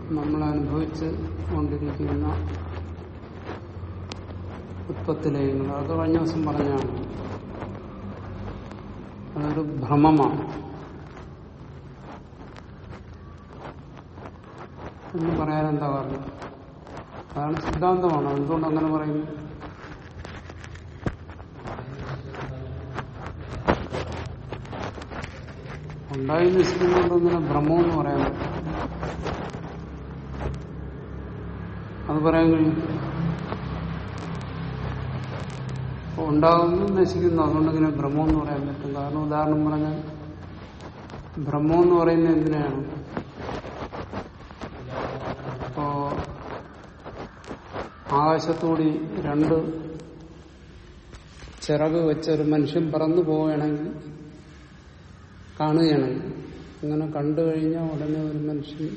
നമ്മൾ അനുഭവിച്ച് കൊണ്ടിരിക്കുന്ന ഉത്പത്തിലയങ്ങൾ അത് കഴിഞ്ഞ ദിവസം പറഞ്ഞാണ് അതൊരു ഭ്രമമാണ് എന്ന് പറയാൻ എന്താ കാരണം അതാണ് സിദ്ധാന്തമാണ് എന്തുകൊണ്ട് അങ്ങനെ പറയുന്നു ഉണ്ടായി നശിക്കുന്നതുകൊണ്ടൊന്നിനെ ഭ്രമം എന്ന് പറയാൻ പറ്റും അത് പറയാൻ കഴിയും അപ്പൊ ഉണ്ടാകുന്നു നശിക്കുന്നു അതുകൊണ്ട് ഇങ്ങനെ ഭ്രമം എന്ന് പറയാൻ പറ്റും കാരണം ഉദാഹരണം പറഞ്ഞാൽ ഭ്രമം എന്ന് പറയുന്നത് എന്തിനാണ് ഇപ്പോ ആകാശത്തൂടി രണ്ട് ചിറക് വെച്ച ഒരു മനുഷ്യൻ പറന്നു പോവുകയാണെങ്കിൽ കാണുകയാണെങ്കിൽ അങ്ങനെ കണ്ടു കഴിഞ്ഞാൽ ഉടനെ ഒരു മനുഷ്യൻ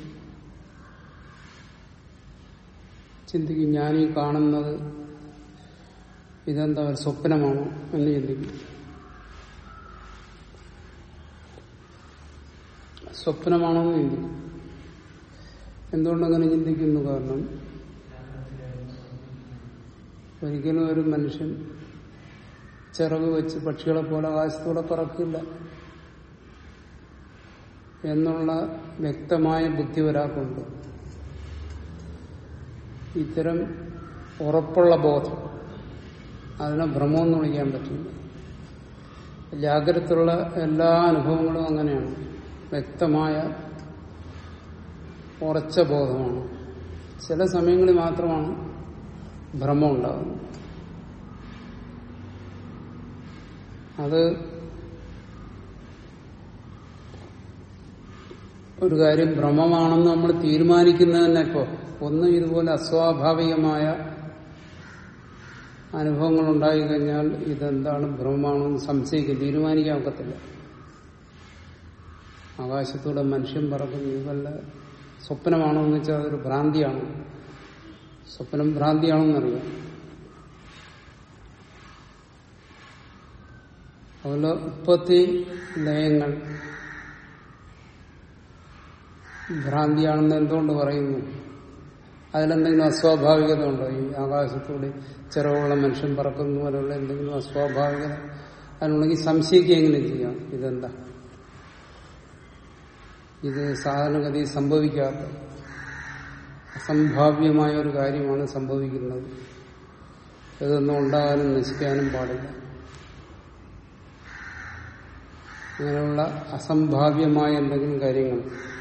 ചിന്തിക്കും ഞാനീ കാണുന്നത് ഇതെന്താ ഒരു സ്വപ്നമാണോ എന്ന് ചിന്തിക്കും സ്വപ്നമാണോ എന്ന് ചിന്തിക്കും എന്തുകൊണ്ടങ്ങനെ ചിന്തിക്കുന്നു കാരണം ഒരിക്കലും ഒരു മനുഷ്യൻ ചിറക് വെച്ച് പക്ഷികളെ പോലെ ആകാശത്തൂടെ പറക്കില്ല എന്നുള്ള വ്യക്തമായ ബുദ്ധി ഒരാൾക്കുണ്ട് ഇത്തരം ഉറപ്പുള്ള ബോധം അതിനെ ഭ്രമമെന്ന് വിളിക്കാൻ പറ്റില്ല ജാഗ്രതയുള്ള എല്ലാ അനുഭവങ്ങളും അങ്ങനെയാണ് വ്യക്തമായ ഉറച്ച ബോധമാണ് ചില സമയങ്ങളിൽ മാത്രമാണ് ഭ്രമം ഉണ്ടാകുന്നത് അത് ഒരു കാര്യം ഭ്രമമാണെന്ന് നമ്മൾ തീരുമാനിക്കുന്നത് തന്നെ ഇപ്പോ ഒന്ന് ഇതുപോലെ അസ്വാഭാവികമായ അനുഭവങ്ങൾ ഉണ്ടായി കഴിഞ്ഞാൽ ഇതെന്താണ് ഭ്രമമാണെന്ന് സംശയിക്കും തീരുമാനിക്കാൻ ഒക്കത്തില്ല ആകാശത്തൂടെ മനുഷ്യൻ പറക്കുന്നു ഇത് വല്ല സ്വപ്നമാണോ എന്ന് വെച്ചാൽ അതൊരു ഭ്രാന്തിയാണോ സ്വപ്നം ഭ്രാന്തിയാണോന്നറിയാം അതുപോലെ ഉത്പത്തി ലയങ്ങൾ ഭ്രാന്തിയാണെന്ന് എന്തുകൊണ്ട് പറയുന്നു അതിലെന്തെങ്കിലും അസ്വാഭാവികത ഉണ്ടോ ഈ ആകാശത്തൂടെ ചിറവുള്ള മനുഷ്യൻ പറക്കുന്ന പോലെയുള്ള എന്തെങ്കിലും അസ്വാഭാവികത അതിനുണ്ടെങ്കിൽ സംശയിക്കുക എങ്ങനെ ചെയ്യാം ഇതെന്താ ഇത് സാധാരണഗതി സംഭവിക്കാത്ത അസംഭാവ്യമായ ഒരു കാര്യമാണ് സംഭവിക്കുന്നത് ഇതൊന്നും ഉണ്ടാകാനും നശിക്കാനും പാടില്ല അങ്ങനെയുള്ള അസംഭാവ്യമായ എന്തെങ്കിലും കാര്യങ്ങൾ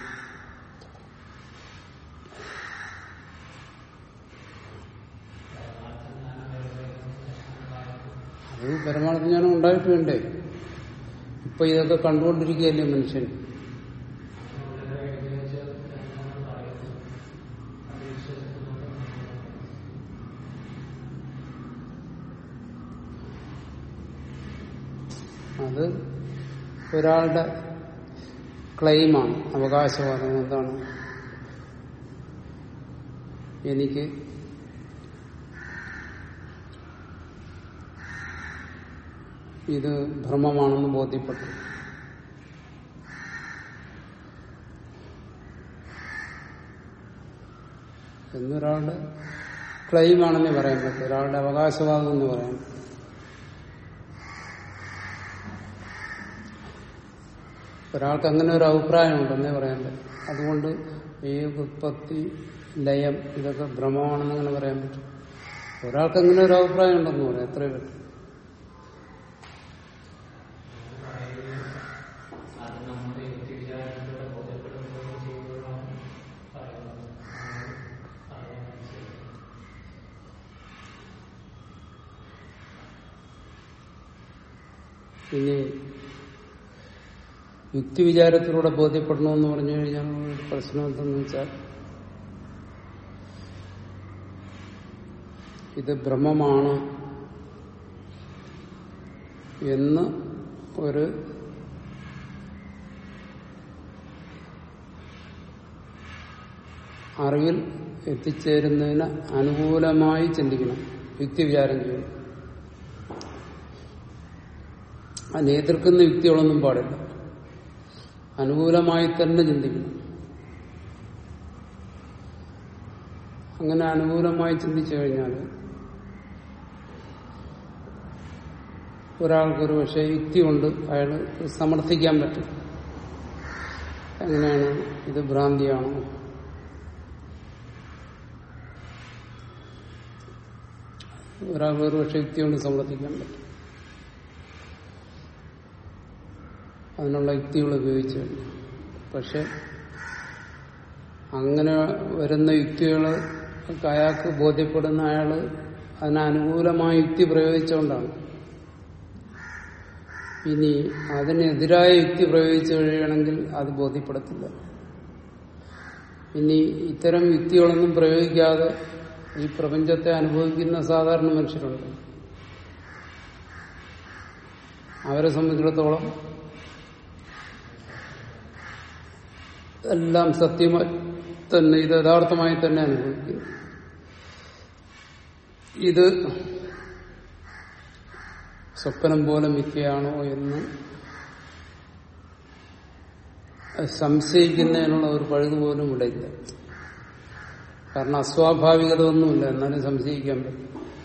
അത് പരമാർത്ഥ ജ്ഞാനം ഉണ്ടായിട്ട് വേണ്ടേ ഇപ്പൊ ഇതൊക്കെ കണ്ടുകൊണ്ടിരിക്കുകയല്ലേ മനുഷ്യൻ അത് ഒരാളുടെ ക്ലെയിമാണ് അവകാശവാദം എന്താണ് എനിക്ക് ഇത് ഭ്രമമാണെന്ന് ബോധ്യപ്പെട്ടു എന്നൊരാളുടെ ക്ലെയിമാണെന്നേ പറയാൻ പറ്റും ഒരാളുടെ അവകാശവാദം എന്ന് പറയാൻ പറ്റും ഒരാൾക്ക് അങ്ങനെ ഒരു അഭിപ്രായമുണ്ടെന്നേ പറയാൻ പറ്റും അതുകൊണ്ട് ഈ ഉത്പത്തി ലയം ഇതൊക്കെ ഭ്രമമാണെന്ന് അങ്ങനെ പറയാൻ പറ്റും ഒരാൾക്ക് അങ്ങനെ ഒരു അഭിപ്രായം ഉണ്ടെന്ന് പറയാം എത്ര പറ്റും ഇനി യുക്തിവിചാരത്തിലൂടെ ബോധ്യപ്പെടണമെന്ന് പറഞ്ഞു കഴിഞ്ഞാൽ ഒരു പ്രശ്നം എന്തെന്ന് വെച്ചാൽ ഇത് ബ്രഹ്മമാണ് എന്ന് ഒരു അറിവിൽ എത്തിച്ചേരുന്നതിന് അനുകൂലമായി ചിന്തിക്കണം യുക്തിവിചാരം ചെയ്യണം അതിനെ എതിർക്കുന്ന യുക്തികളൊന്നും പാടില്ല അനുകൂലമായി തന്നെ ചിന്തിക്കണം അങ്ങനെ അനുകൂലമായി ചിന്തിച്ചു കഴിഞ്ഞാൽ ഒരാൾക്കൊരു പക്ഷേ യുക്തി കൊണ്ട് അയാൾ സമർത്ഥിക്കാൻ പറ്റും എങ്ങനെയാണ് ഇത് ഭ്രാന്തിയാണോ ഒരാൾക്ക് ഒരു പക്ഷേ യുക്തി കൊണ്ട് സമർത്ഥിക്കാൻ പറ്റും അതിനുള്ള യുക്തികൾ ഉപയോഗിച്ചു കഴിഞ്ഞു പക്ഷെ അങ്ങനെ വരുന്ന യുക്തികൾ അയാൾക്ക് ബോധ്യപ്പെടുന്ന അയാള് അതിനനുകൂലമായ യുക്തി പ്രയോഗിച്ചുകൊണ്ടാണ് ഇനി അതിനെതിരായ യുക്തി പ്രയോഗിച്ചു കഴിയണമെങ്കിൽ അത് ബോധ്യപ്പെടത്തില്ല ഇനി ഇത്തരം യുക്തികളൊന്നും പ്രയോഗിക്കാതെ ഈ പ്രപഞ്ചത്തെ അനുഭവിക്കുന്ന സാധാരണ മനുഷ്യരുണ്ട് അവരെ സംബന്ധിച്ചിടത്തോളം എല്ലാം സത്യമായി തന്നെ ഇത് യഥാർത്ഥമായി തന്നെ അനുഭവിക്കുന്നു ഇത് സ്വപ്നം പോലെ മിഥ്യയാണോ എന്ന് സംശയിക്കുന്നതിനുള്ള ഒരു പഴുത് പോലും ഇവിടെ ഇല്ല കാരണം അസ്വാഭാവികത ഒന്നുമില്ല എന്നാലും സംശയിക്കാൻ പറ്റും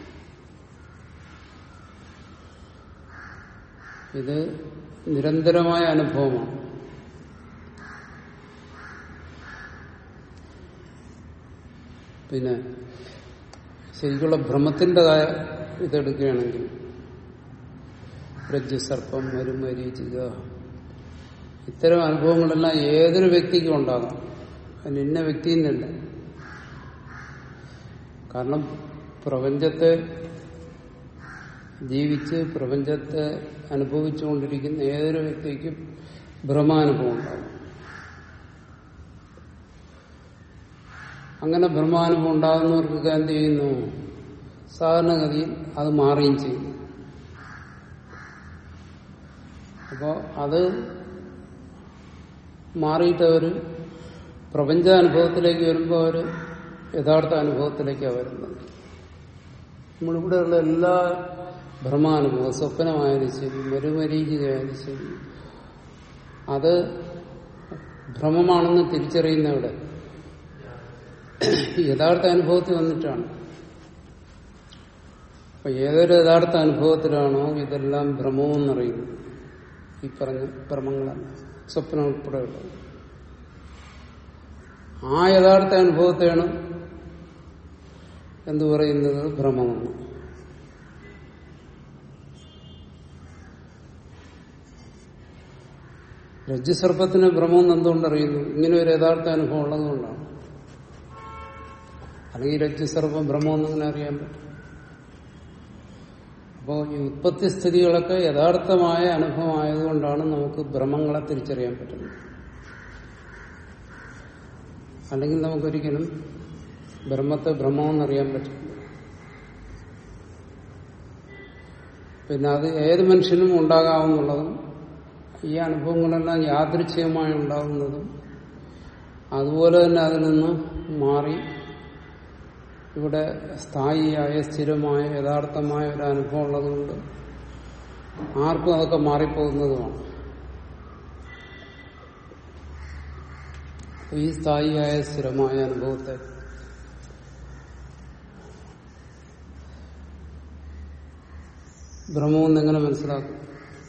ഇത് നിരന്തരമായ അനുഭവമാണ് പിന്നെ ശരിക്കുള്ള ഭ്രമത്തിന്റെ ഇതെടുക്കുകയാണെങ്കിൽ രജ്ജുസർപ്പം മരുമരീചിക ഇത്തരം അനുഭവങ്ങളെല്ലാം ഏതൊരു വ്യക്തിക്കും ഉണ്ടാകാം അതിന് ഇന്ന വ്യക്തിയെന്നില്ല കാരണം പ്രപഞ്ചത്തെ ജീവിച്ച് പ്രപഞ്ചത്തെ അനുഭവിച്ചുകൊണ്ടിരിക്കുന്ന ഏതൊരു വ്യക്തിക്കും ഭ്രമാനുഭവം ഉണ്ടാകും അങ്ങനെ ബ്രഹ്മാനുഭവം ഉണ്ടാകുന്നവർക്കൊക്കെ എന്ത് ചെയ്യുന്നു സാധാരണഗതിയിൽ അത് മാറുകയും ചെയ്യും അപ്പോ അത് മാറിയിട്ട് അവർ പ്രപഞ്ചാനുഭവത്തിലേക്ക് വരുമ്പോൾ അവർ യഥാർത്ഥ അനുഭവത്തിലേക്കാണ് വരുന്നത് നമ്മളിവിടെയുള്ള എല്ലാ ഭ്രമാനുഭവം സ്വപ്നമായാലും ശരി മരുമരീചികയായാലും ശരി അത് ഭ്രമമാണെന്ന് തിരിച്ചറിയുന്നവിടെ യഥാർത്ഥ അനുഭവത്തിൽ വന്നിട്ടാണ് അപ്പൊ ഏതൊരു യഥാർത്ഥ അനുഭവത്തിലാണോ ഇതെല്ലാം ഭ്രമമെന്നറിയുന്നത് ഈ പറഞ്ഞ ഭ്രമങ്ങളാണ് സ്വപ്നം ഉൾപ്പെടെയുള്ളത് ആ യഥാർത്ഥ അനുഭവത്തെയാണ് എന്തു പറയുന്നത് ഭ്രമമെന്ന് രജ്ജുസർപ്പത്തിന് ഭ്രമം എന്തുകൊണ്ടറിയുന്നു ഇങ്ങനെ ഒരു യഥാർത്ഥ അനുഭവം ഉള്ളതുകൊണ്ടാണ് അല്ലെങ്കിൽ രജ്ജുസർപ്പം ഭ്രമം എന്നിങ്ങനെ അറിയാൻ പറ്റും അപ്പോൾ ഈ ഉത്പത്തി സ്ഥിതികളൊക്കെ യഥാർത്ഥമായ അനുഭവമായതുകൊണ്ടാണ് നമുക്ക് ഭ്രമങ്ങളെ തിരിച്ചറിയാൻ പറ്റുന്നത് അല്ലെങ്കിൽ നമുക്കൊരിക്കലും ബ്രഹ്മത്തെ ഭ്രമമെന്നറിയാൻ പറ്റില്ല പിന്നെ അത് ഏത് മനുഷ്യനും ഉണ്ടാകാവുന്നുള്ളതും ഈ അനുഭവങ്ങളെല്ലാം യാദൃച്ഛികമായി ഉണ്ടാകുന്നതും അതുപോലെ തന്നെ അതിൽ നിന്ന് മാറി ഇവിടെ സ്ഥായിയായ സ്ഥിരമായ യഥാർത്ഥമായ ഒരു അനുഭവം ഉള്ളതുകൊണ്ട് ആർക്കും അതൊക്കെ മാറിപ്പോകുന്നതുമാണ് ഈ സ്ഥായിയായ സ്ഥിരമായ അനുഭവത്തെ ഭ്രമമെന്ന് എങ്ങനെ മനസ്സിലാക്കും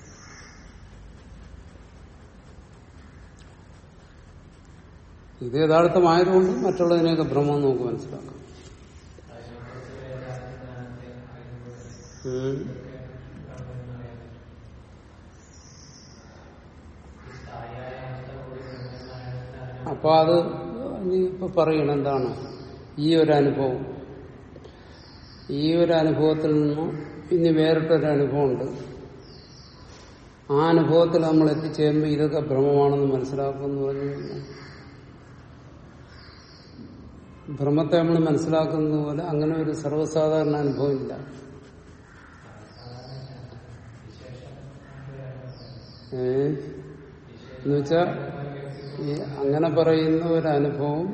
ഇത് യഥാർത്ഥമായതുകൊണ്ട് മറ്റുള്ളതിനെയൊക്കെ ഭ്രമം നമുക്ക് മനസ്സിലാക്കാം ഉം. അപ്പൊ അത് നീ ഇപ്പൊ പറയണം എന്താണ് ഈ ഒരു അനുഭവം ഈ ഒരു അനുഭവത്തിൽ നിന്നും ഇനി വേറിട്ടൊരു അനുഭവമുണ്ട് ആ അനുഭവത്തിൽ നമ്മൾ എത്തിച്ചേരുമ്പോൾ ഇതൊക്കെ ഭ്രമമാണെന്ന് മനസ്സിലാക്കുമെന്ന് പറഞ്ഞു കഴിഞ്ഞാൽ ഭ്രമത്തെ നമ്മൾ മനസ്സിലാക്കുന്നത് പോലെ അങ്ങനെ ഒരു സർവ്വസാധാരണ അനുഭവം ഇല്ല ഏ എന്നുവെച്ചാ ഈ അങ്ങനെ പറയുന്ന ഒരു അനുഭവം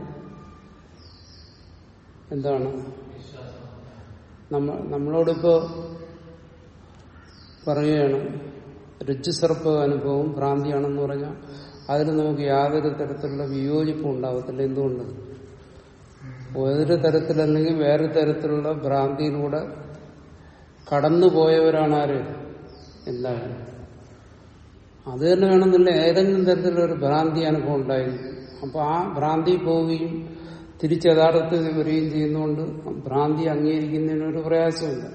എന്താണ് നമ്മ നമ്മളോടിപ്പോ പറയുകയാണ് രജ്ജുസർപ്പ അനുഭവം ഭ്രാന്തിയാണെന്ന് പറഞ്ഞാൽ അതിന് നമുക്ക് യാതൊരു തരത്തിലുള്ള വിയോജിപ്പും ഉണ്ടാവത്തില്ല എന്തുകൊണ്ട് ഒരു തരത്തിലല്ലെങ്കിൽ വേറെ തരത്തിലുള്ള ഭ്രാന്തിയിലൂടെ കടന്നുപോയവരാണ് ആര് എല്ലാവരും അത് തന്നെ വേണമെന്നില്ല ഏതെങ്കിലും തരത്തിലൊരു ഭ്രാന്തി അനുഭവം ഉണ്ടായിരിക്കും അപ്പൊ ആ ഭ്രാന്തി പോവുകയും തിരിച്ച് യഥാർത്ഥത്തിൽ വരികയും ചെയ്യുന്നതുകൊണ്ട് ഭ്രാന്തി അംഗീകരിക്കുന്നതിനൊരു പ്രയാസമില്ല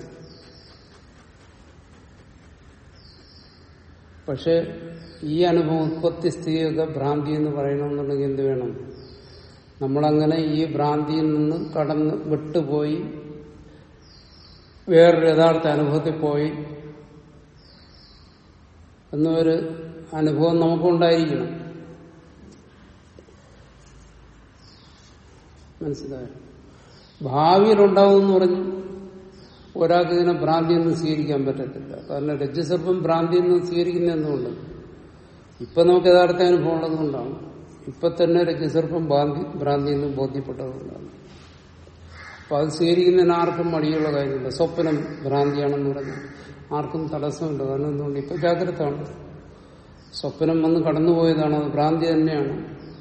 പക്ഷെ ഈ അനുഭവം ഉത്പത്തി സ്ഥിതിയൊക്കെ ഭ്രാന്തി എന്ന് പറയണമെന്നുണ്ടെങ്കിൽ എന്ത് വേണം നമ്മളങ്ങനെ ഈ ഭ്രാന്തിയിൽ നിന്ന് കടന്ന് വിട്ടുപോയി വേറൊരു യഥാർത്ഥ അനുഭവത്തിൽ പോയി എന്നൊരു അനുഭവം നമുക്കുണ്ടായിരിക്കണം മനസ്സിലായോ ഭാവിയിലുണ്ടാവും എന്ന് പറഞ്ഞു ഒരാൾക്ക് ഇതിനെ ഭ്രാന്തിയൊന്നും സ്വീകരിക്കാൻ പറ്റത്തില്ല കാരണം രജ്ജുസർപ്പം ഭ്രാന്തിയൊന്നും സ്വീകരിക്കുന്ന എന്തുകൊണ്ട് ഇപ്പൊ നമുക്ക് യഥാർത്ഥ അനുഭവം ഉള്ളതുകൊണ്ടാണ് ഇപ്പൊ തന്നെ രജ്ജുസർപ്പം ഭ്രാന്തി ഭ്രാന്തിയൊന്നും ബോധ്യപ്പെട്ടതുകൊണ്ടാണ് അപ്പൊ അത് സ്വീകരിക്കുന്നതിന് ആർക്കും മടിയുള്ള കാര്യമില്ല സ്വപ്നം ഭ്രാന്തിയാണെന്ന് പറഞ്ഞ് ആർക്കും തടസ്സമില്ല കാരണം എന്തുകൊണ്ട് ഇപ്പൊ ജാഗ്രതാണ് സ്വപ്നം വന്ന് കടന്നുപോയതാണ് അത് ഭ്രാന്തി തന്നെയാണ്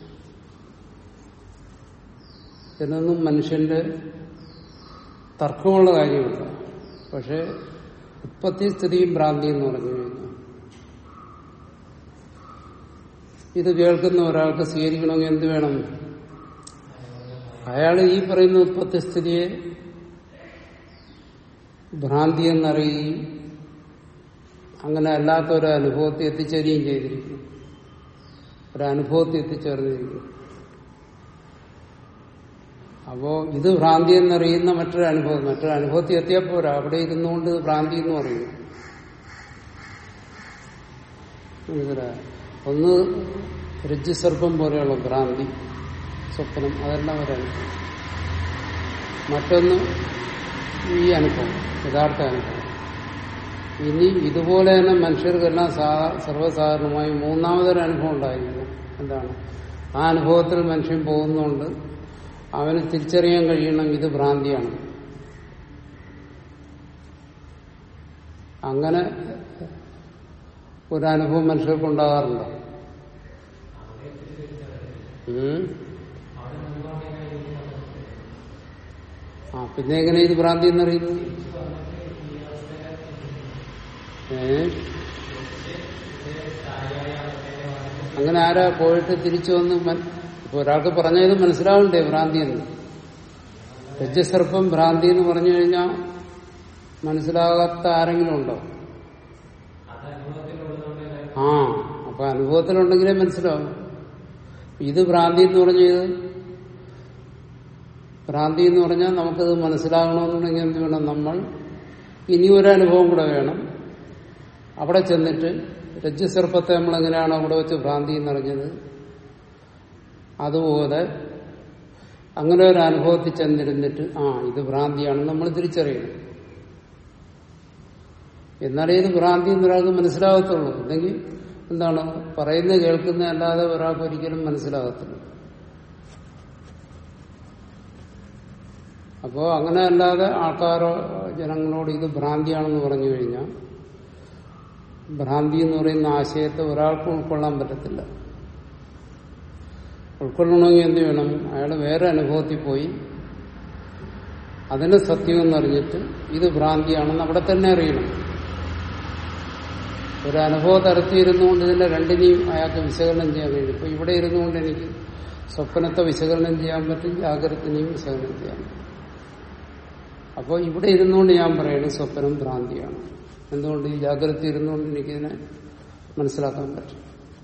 ഇതൊന്നും മനുഷ്യന്റെ തർക്കമുള്ള കാര്യമില്ല പക്ഷെ ഉത്പത്തി സ്ഥിതിയും ഭ്രാന്തി എന്ന് പറഞ്ഞു കഴിഞ്ഞാൽ ഇത് കേൾക്കുന്ന ഒരാൾക്ക് സ്വീകരിക്കണമെങ്കിൽ എന്ത് വേണം അയാൾ ഈ പറയുന്ന ഉത്പത്തി സ്ഥിതിയെ ഭ്രാന്തി എന്നറിയുകയും അങ്ങനെ അല്ലാത്ത ഒരു അനുഭവത്തെ എത്തിച്ചേരുകയും ചെയ്തിരിക്കും ഒരനുഭവത്തെ എത്തിച്ചേർന്നിരിക്കും അപ്പോ ഇത് ഭ്രാന്തി എന്നറിയുന്ന മറ്റൊരു അനുഭവം മറ്റൊരു അനുഭവത്തിൽ എത്തിയാൽ പോരാ അവിടെ ഇരുന്നുകൊണ്ട് ഭ്രാന്തി എന്ന് പറയും മനസ്സിലായോ ഒന്ന് രജ്ജുസർപ്പം പോലെയുള്ള ഭ്രാന്തി സ്വപ്നം അതെല്ലാം ഒരു അനുഭവം മറ്റൊന്ന് ഈ അനുഭവം യഥാർത്ഥ അനുഭവം ഇനി ഇതുപോലെ തന്നെ മനുഷ്യർക്കെല്ലാം സാ- സർവ്വസാധാരണമായി മൂന്നാമതൊരു അനുഭവം ഉണ്ടായിരുന്നു എന്താണ് ആ അനുഭവത്തിൽ മനുഷ്യൻ പോകുന്നുണ്ട് അവന് തിരിച്ചറിയാൻ കഴിയണം ഇത് ഭ്രാന്തിയാണ് അങ്ങനെ ഒരനുഭവം മനുഷ്യർക്ക് ഉണ്ടാകാറുണ്ടോ ഉം? ആ പിന്നെ എങ്ങനെ ഇത് ഭ്രാന്തി എന്നറിയുന്നു ഏ അങ്ങനെ ആരാ പോയിട്ട് തിരിച്ചു വന്ന് മൻ- ഇപ്പൊ ഒരാൾക്ക് പറഞ്ഞത് മനസ്സിലാവണ്ടേ ഭ്രാന്തി എന്ന് രജ്ജസർപ്പം ഭ്രാന്തി എന്ന് പറഞ്ഞു കഴിഞ്ഞാൽ മനസ്സിലാകാത്ത ആരെങ്കിലും ഉണ്ടോ ആ അപ്പൊ അനുഭവത്തിലുണ്ടെങ്കിലേ മനസ്സിലാവും ഇത് ഭ്രാന്തി എന്ന് പറഞ്ഞത് ഭ്രാന്തി എന്ന് പറഞ്ഞാൽ നമുക്കത് മനസ്സിലാകണമെന്നുണ്ടെങ്കിൽ എന്ത് വേണം നമ്മൾ ഇനി ഒരു അനുഭവം കൂടെ വേണം അവിടെ ചെന്നിട്ട് രജ്ജുസർപ്പത്തെ നമ്മൾ എങ്ങനെയാണ് അവിടെ വെച്ച് ഭ്രാന്തി എന്നറിഞ്ഞത് അതുപോലെ അങ്ങനെ ഒരു അനുഭവത്തിൽ ചെന്നിരുന്നിട്ട് ആ ഇത് ഭ്രാന്തിയാണെന്ന് നമ്മൾ തിരിച്ചറിയണം എന്നാലേ ഇത് ഭ്രാന്തി എന്നൊരാൾക്ക് മനസ്സിലാകത്തുള്ളൂ അല്ലെങ്കിൽ എന്താണ് പറയുന്നത് കേൾക്കുന്ന അല്ലാതെ ഒരാൾക്ക് ഒരിക്കലും മനസ്സിലാകത്തില്ല അപ്പോ അങ്ങനെ അല്ലാതെ ആൾക്കാരോ ജനങ്ങളോട് ഇത് ഭ്രാന്തിയാണെന്ന് പറഞ്ഞു കഴിഞ്ഞാൽ ഭ്രാന്തി എന്ന് പറയുന്ന ആശയത്തെ ഒരാൾക്കും ഉൾക്കൊള്ളാൻ പറ്റത്തില്ല ഉൾക്കൊള്ളണമെങ്കിൽ എന്ത് വേണം അയാൾ വേറെ അനുഭവത്തിൽ പോയി അതിന് സത്യം എന്നറിഞ്ഞിട്ട് ഇത് ഭ്രാന്തിയാണെന്ന് അവിടെ തന്നെ അറിയണം ഒരു അനുഭവ തരത്തിൽ ഇരുന്നുകൊണ്ട് ഇതിന്റെ രണ്ടിനെയും അയാൾക്ക് വിശകലനം ചെയ്യാൻ കഴിയും ഇപ്പൊ ഇവിടെ ഇരുന്നുകൊണ്ട് എനിക്ക് സ്വപ്നത്തെ വിശകലനം ചെയ്യാൻ പറ്റും ജാഗ്രതനെയും വിശകലനം ചെയ്യാൻ പറ്റും അപ്പോൾ ഇവിടെ ഇരുന്നുകൊണ്ട് ഞാൻ പറയുന്നത് സ്വപ്നം ഭ്രാന്തിയാണ് എന്തുകൊണ്ട് ഈ ജാഗ്രത ഇരുന്നുകൊണ്ട് എനിക്കിതിനെ മനസ്സിലാക്കാൻ പറ്റും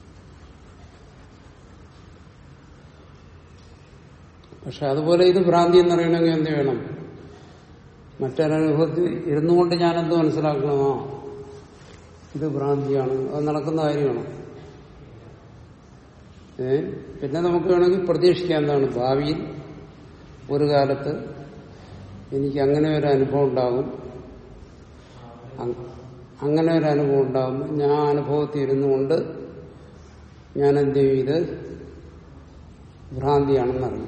പക്ഷെ അതുപോലെ ഇത് ഭ്രാന്തി എന്നറിയണമെങ്കിൽ എന്ത് വേണം മറ്റൊരനുഭവത്തിൽ ഇരുന്നുകൊണ്ട് ഞാനെന്ത് മനസ്സിലാക്കണമോ ഇത് ഭ്രാന്തിയാണ് അത് നടക്കുന്ന കാര്യമാണ് ഏ പിന്നെ നമുക്ക് വേണമെങ്കിൽ പ്രതീക്ഷിക്കാൻ എന്താണ് ഭാവിയിൽ ഒരു കാലത്ത് എനിക്ക് അങ്ങനെ ഒരു അനുഭവം ഉണ്ടാകും അ- അങ്ങനെ ഒരു അനുഭവം ഉണ്ടാകുമ്പോൾ ഞാൻ ആ അനുഭവത്തിൽ ഇരുന്നുകൊണ്ട് ഞാൻ എന്ത് ചെയ്യും ഇത് ഭ്രാന്തിയാണെന്നറിയും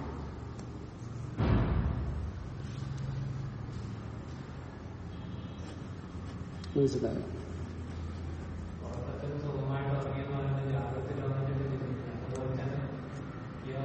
മനസ്സിലായോ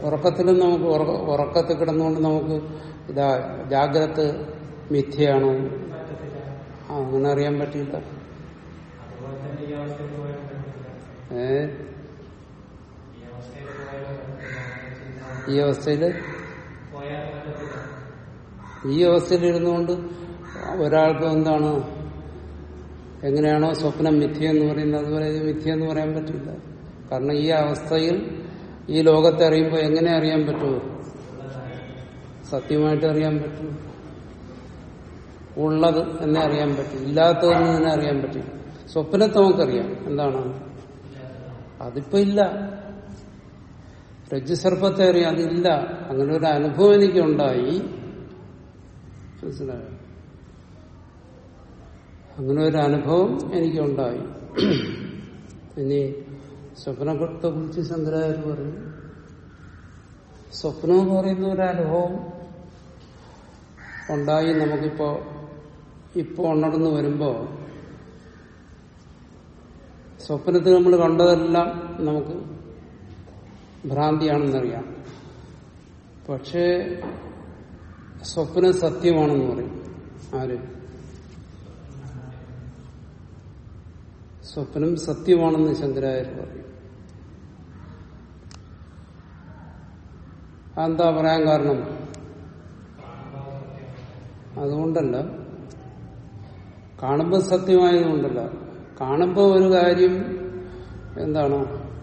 ഉറക്കത്തിലും നമുക്ക് ഉറക്ക- ഉറക്കത്തിൽ കിടന്നുകൊണ്ട് നമുക്ക് ഇതാ ജാഗ്രത മിഥ്യയാണോ ആ, അങ്ങനെ അറിയാൻ പറ്റില്ല അതുപോലെ തന്നെ ഈ അവസ്ഥയിൽ പോയാൽ പറ്റില്ല ഏ ഈ അവസ്ഥയിൽ പോയാൽ പറ്റില്ല ഈ അവസ്ഥയില് പോയാൽ പറ്റത്തില്ല ഈ അവസ്ഥയിൽ ഇരുന്നുകൊണ്ട് ഒരാൾക്ക് എന്താണ് എങ്ങനെയാണോ സ്വപ്നം മിഥ്യ എന്ന് പറയുന്നത് അതുപോലെ ഇത് മിഥ്യ എന്ന് പറയാൻ പറ്റില്ല കാരണം ഈ അവസ്ഥയിൽ ഈ ലോകത്തെ അറിയുമ്പോൾ എങ്ങനെ അറിയാൻ പറ്റുമോ സത്യമായിട്ട് അറിയാൻ പറ്റും ഉള്ളത് എന്നെ അറിയാൻ പറ്റും ഇല്ലാത്തതെന്ന് തന്നെ അറിയാൻ പറ്റും സ്വപ്നത്തെ നമുക്കറിയാം എന്താണ് അതിപ്പോ ഇല്ല രജ്ജുസർപ്പത്തെ അറിയാം അതില്ല അങ്ങനെ ഒരു അനുഭവം എനിക്കുണ്ടായി മനസ്സിലായോ അങ്ങനെ ഒരു അനുഭവം എനിക്കുണ്ടായി ഇനി സ്വപ്നത്തെ കുറിച്ച് ശങ്കരാചാര്യ പറയും സ്വപ്നം എന്ന് പറയുന്ന ഒരു അനുഭവം ഉണ്ടായി നമുക്കിപ്പോ ഇപ്പൊ ഉണർന്നു വരുമ്പോ സ്വപ്നത്തിൽ നമ്മൾ കണ്ടതെല്ലാം നമുക്ക് ഭ്രാന്തിയാണെന്നറിയാം പക്ഷേ സ്വപ്നം സത്യമാണെന്ന് പറയും ആര് സ്വപ്നം സത്യമാണെന്ന് ശങ്കരാചാര്യ പറയും അതെന്താ പറയാൻ കാരണം അതുകൊണ്ടല്ല കാണുമ്പോൾ സത്യമായതുകൊണ്ടല്ല കാണുമ്പോൾ ഒരു കാര്യം എന്താണ്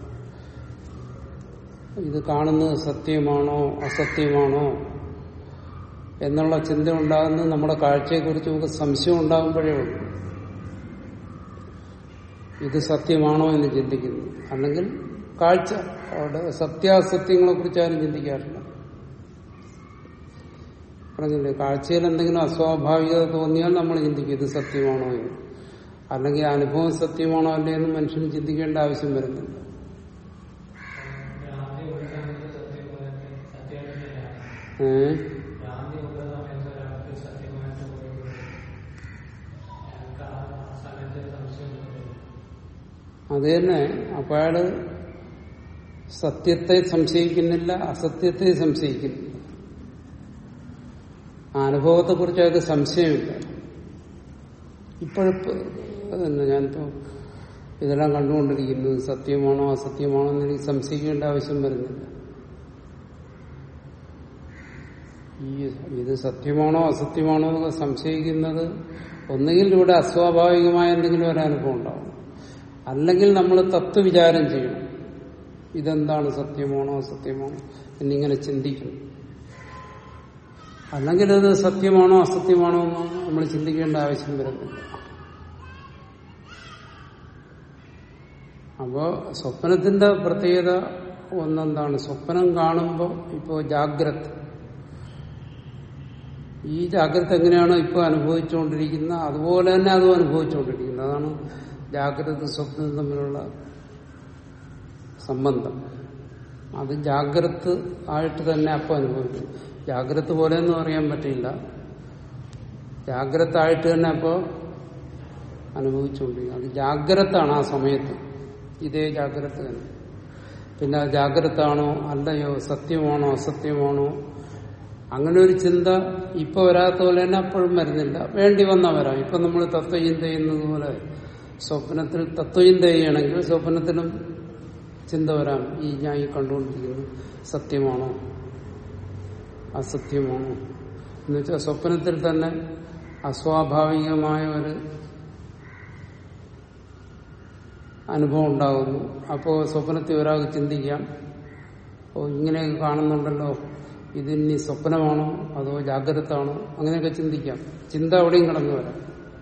ഇത് കാണുന്നത് സത്യമാണോ അസത്യമാണോ എന്നുള്ള ചിന്ത ഉണ്ടാകുന്നത് നമ്മുടെ കാഴ്ചയെക്കുറിച്ച് നമുക്ക് സംശയം ഉണ്ടാകുമ്പോഴേ ഉള്ളൂ ഇത് സത്യമാണോ എന്ന് ചിന്തിക്കുന്നു അല്ലെങ്കിൽ കാഴ്ച അവിടെ സത്യാസത്യങ്ങളെ കുറിച്ച് ആരും ചിന്തിക്കാറില്ല പറഞ്ഞില്ലേ കാഴ്ചയിൽ എന്തെങ്കിലും അസ്വാഭാവികത തോന്നിയാൽ നമ്മൾ ചിന്തിക്കും ഇത് സത്യമാണോ എന്ന് അല്ലെങ്കിൽ ആ അനുഭവം സത്യമാണോ അല്ലേ എന്ന് മനുഷ്യന് ചിന്തിക്കേണ്ട ആവശ്യം വരുന്നില്ല ഭ്രാന്തി ഉള്ള സമയത്ത് സത്യം പോയിട്ട് സത്യമായിട്ടില്ല ഏഹ് ഭ്രാന്തി ഉള്ള സമയത്ത് ഒരാൾക്ക് സത്യമായിട്ട് പോയിട്ട് അയാൾക്ക് ആ സമയത്ത് സംശയം വരും. അത് തന്നെ അപ്പൊ അയാള് സത്യത്തെ സംശയിക്കുന്നില്ല അസത്യത്തെ സംശയിക്കുന്നില്ല ആ അനുഭവത്തെ കുറിച്ച് അയാൾക്ക് സംശയമില്ല ഇപ്പോഴിപ്പോ അതന്നെ ഞാനിപ്പോ ഇതെല്ലാം കണ്ടുകൊണ്ടിരിക്കുന്നത് സത്യമാണോ അസത്യമാണോ എന്ന് എനിക്ക് സംശയിക്കേണ്ട ആവശ്യം വരുന്നില്ല ഈ ഇത് സത്യമാണോ അസത്യമാണോ എന്നൊക്കെ സംശയിക്കുന്നത് ഒന്നുകിൽ ഇവിടെ അസ്വാഭാവികമായ എന്തെങ്കിലും ഒരു അനുഭവം ഉണ്ടാവും അല്ലെങ്കിൽ നമ്മൾ തത്വവിചാരം ചെയ്യണം ഇതെന്താണ് സത്യമാണോ അസത്യമാണോ എന്നിങ്ങനെ ചിന്തിക്കണം അല്ലെങ്കിൽ അത് സത്യമാണോ അസത്യമാണോ എന്ന് നമ്മൾ ചിന്തിക്കേണ്ട ആവശ്യം വരുന്നില്ല അപ്പോ സ്വപ്നത്തിന്റെ പ്രത്യേകത ഒന്നെന്താണ് സ്വപ്നം കാണുമ്പോൾ ഇപ്പോ ജാഗ്രത ഈ ജാഗ്രത എങ്ങനെയാണോ ഇപ്പോൾ അനുഭവിച്ചുകൊണ്ടിരിക്കുന്നത് അതുപോലെ തന്നെ അതും അനുഭവിച്ചുകൊണ്ടിരിക്കുന്നത് അതാണ് ജാഗ്രത സ്വപ്നം തമ്മിലുള്ള സംബന്ധം അത് ജാഗ്രത ആയിട്ട് തന്നെ അപ്പം അനുഭവിക്കും ജാഗ്രത പോലെ ഒന്നും അറിയാൻ പറ്റില്ല ജാഗ്രത ആയിട്ട് തന്നെ അപ്പോൾ അനുഭവിച്ചുകൊണ്ടിരിക്കും അത് ജാഗ്രത ആണ് ആ സമയത്ത് ഇതേ ജാഗ്രത തന്നെ പിന്നെ അത് ജാഗ്രത ആണോ അല്ലയോ സത്യമാണോ അസത്യമാണോ അങ്ങനെ ഒരു ചിന്ത ഇപ്പൊ വരാത്ത പോലെ തന്നെ അപ്പോഴും വരുന്നില്ല വേണ്ടി വന്നാ വരാം ഇപ്പൊ നമ്മൾ തത്വചിന്ത ചെയ്യുന്നത് പോലെ സ്വപ്നത്തിൽ തത്വചിന്ത ചെയ്യണമെങ്കിൽ സ്വപ്നത്തിലും ചിന്ത വരാം ഈ ഞാൻ ഈ കണ്ടുകൊണ്ടിരിക്കുന്നത് സത്യമാണോ അസത്യമാണോ എന്ന് വെച്ചാൽ സ്വപ്നത്തിൽ തന്നെ അസ്വാഭാവികമായ ഒരു അനുഭവം ഉണ്ടാകുന്നു അപ്പോൾ സ്വപ്നത്തിൽ ഒരാൾക്ക് ചിന്തിക്കാം ഓ ഇങ്ങനെയൊക്കെ കാണുന്നുണ്ടല്ലോ ഇതിനി സ്വപ്നമാണോ അതോ ജാഗ്രത ആണോ അങ്ങനെയൊക്കെ ചിന്തിക്കാം ചിന്ത അവിടെയും കടന്നു വരാം